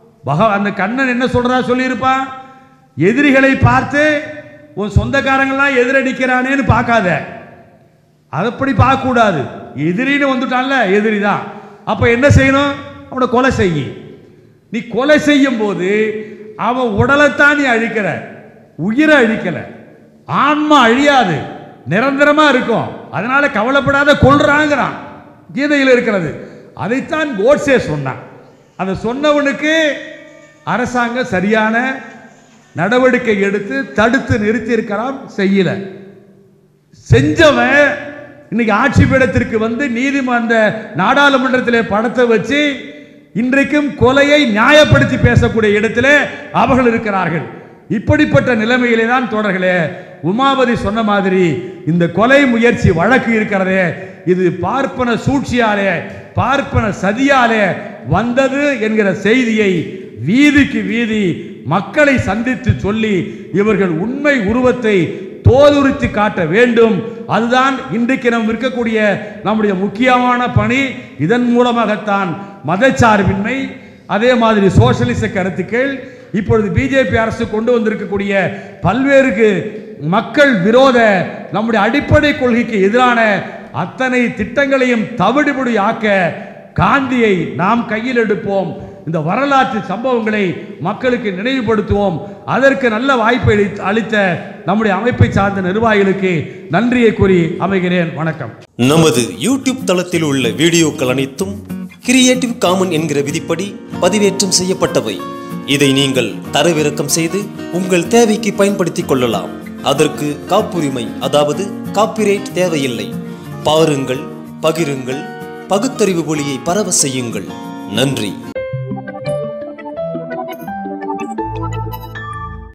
பக அந்த கண்ணன் என்ன சொல்றா சொல்லியிருப்பான் எதிரிகளை பார்த்து உன் சொந்தக்காரங்களாம் எதிரடிக்கிறானேன்னு பார்க்காத அதப்படி பார்க்கக்கூடாது எதிரின்னு வந்துட்டான்ல எதிரி தான் அப்போ என்ன செய்யணும் அவனை கொலை செய்யி நீ கொலை செய்யும் போது அவன் உடலைத்தான் நீ அழிக்கிற உயிரை அழிக்கல ஆன்மா அழியாது நிரந்தரமா இருக்கும் அதனால கவலைப்படாத கொள்றாங்கிறான் கீதையில் இருக்கிறது அதைத்தான் கோட்சே சொன்னான் அதை சொன்னவனுக்கு அரசாங்கம் சரியான நடவடிக்கை எடுத்து தடுத்து நிறுத்தி இருக்கிறான் செய்யல செஞ்சவன் இன்னைக்கு ஆட்சி பீடத்திற்கு வந்து நீதிமன்ற நாடாளுமன்றத்திலே படத்தை வச்சு இன்றைக்கும் கொலையை நியாயப்படுத்தி பேசக்கூடிய இடத்திலே அவர்கள் இருக்கிறார்கள் இப்படிப்பட்ட நிலைமையிலே தான் தொடர்களே உமாபதி சொன்ன மாதிரி இந்த கொலை முயற்சி வழக்கு இருக்கிறதே இது பார்ப்பன சூழ்ச்சியாலே பார்ப்பன சதியாலே வந்தது என்கிற செய்தியை வீதிக்கு வீதி மக்களை சந்தித்து சொல்லி இவர்கள் உண்மை உருவத்தை தோலுரித்து காட்ட வேண்டும் அதுதான் இன்றைக்கு நாம் இருக்கக்கூடிய நம்முடைய முக்கியமான பணி இதன் மூலமாகத்தான் மதச்சார்பின்மை அதே மாதிரி சோஷலிச கருத்துக்கள் இப்பொழுது பிஜேபி அரசு கொண்டு வந்திருக்கக்கூடிய பல்வேறு மக்கள் விரோத நம்முடைய அடிப்படை கொள்கைக்கு எதிரான அத்தனை திட்டங்களையும் தவிடுபடி ஆக்க காந்தியை நாம் கையில் எடுப்போம் இந்த வரலாற்று சம்பவங்களை மக்களுக்கு நினைவுபடுத்துவோம் அதற்கு நல்ல வாய்ப்பை அளித்த- அளித்த நம்முடைய அமைப்பை சார்ந்த நிர்வாகிகளுக்கு நன்றியை கூறி அமைகிறேன் வணக்கம் நமது யூடியூப் தளத்தில் உள்ள வீடியோக்கள் அனைத்தும் கிரியேட்டிவ் காமன் என்கிற விதிப்படி பதிவேற்றம் செய்யப்பட்டவை இதை நீங்கள் தரவிறக்கம் செய்து உங்கள் தேவைக்கு பயன்படுத்திக் கொள்ளலாம் அதற்கு காப்புரிமை அதாவது காப்பிரைட் தேவையில்லை பாருங்கள் பகிருங்கள் பகுத்தறிவு ஒளியை பரவ செய்யுங்கள் நன்றி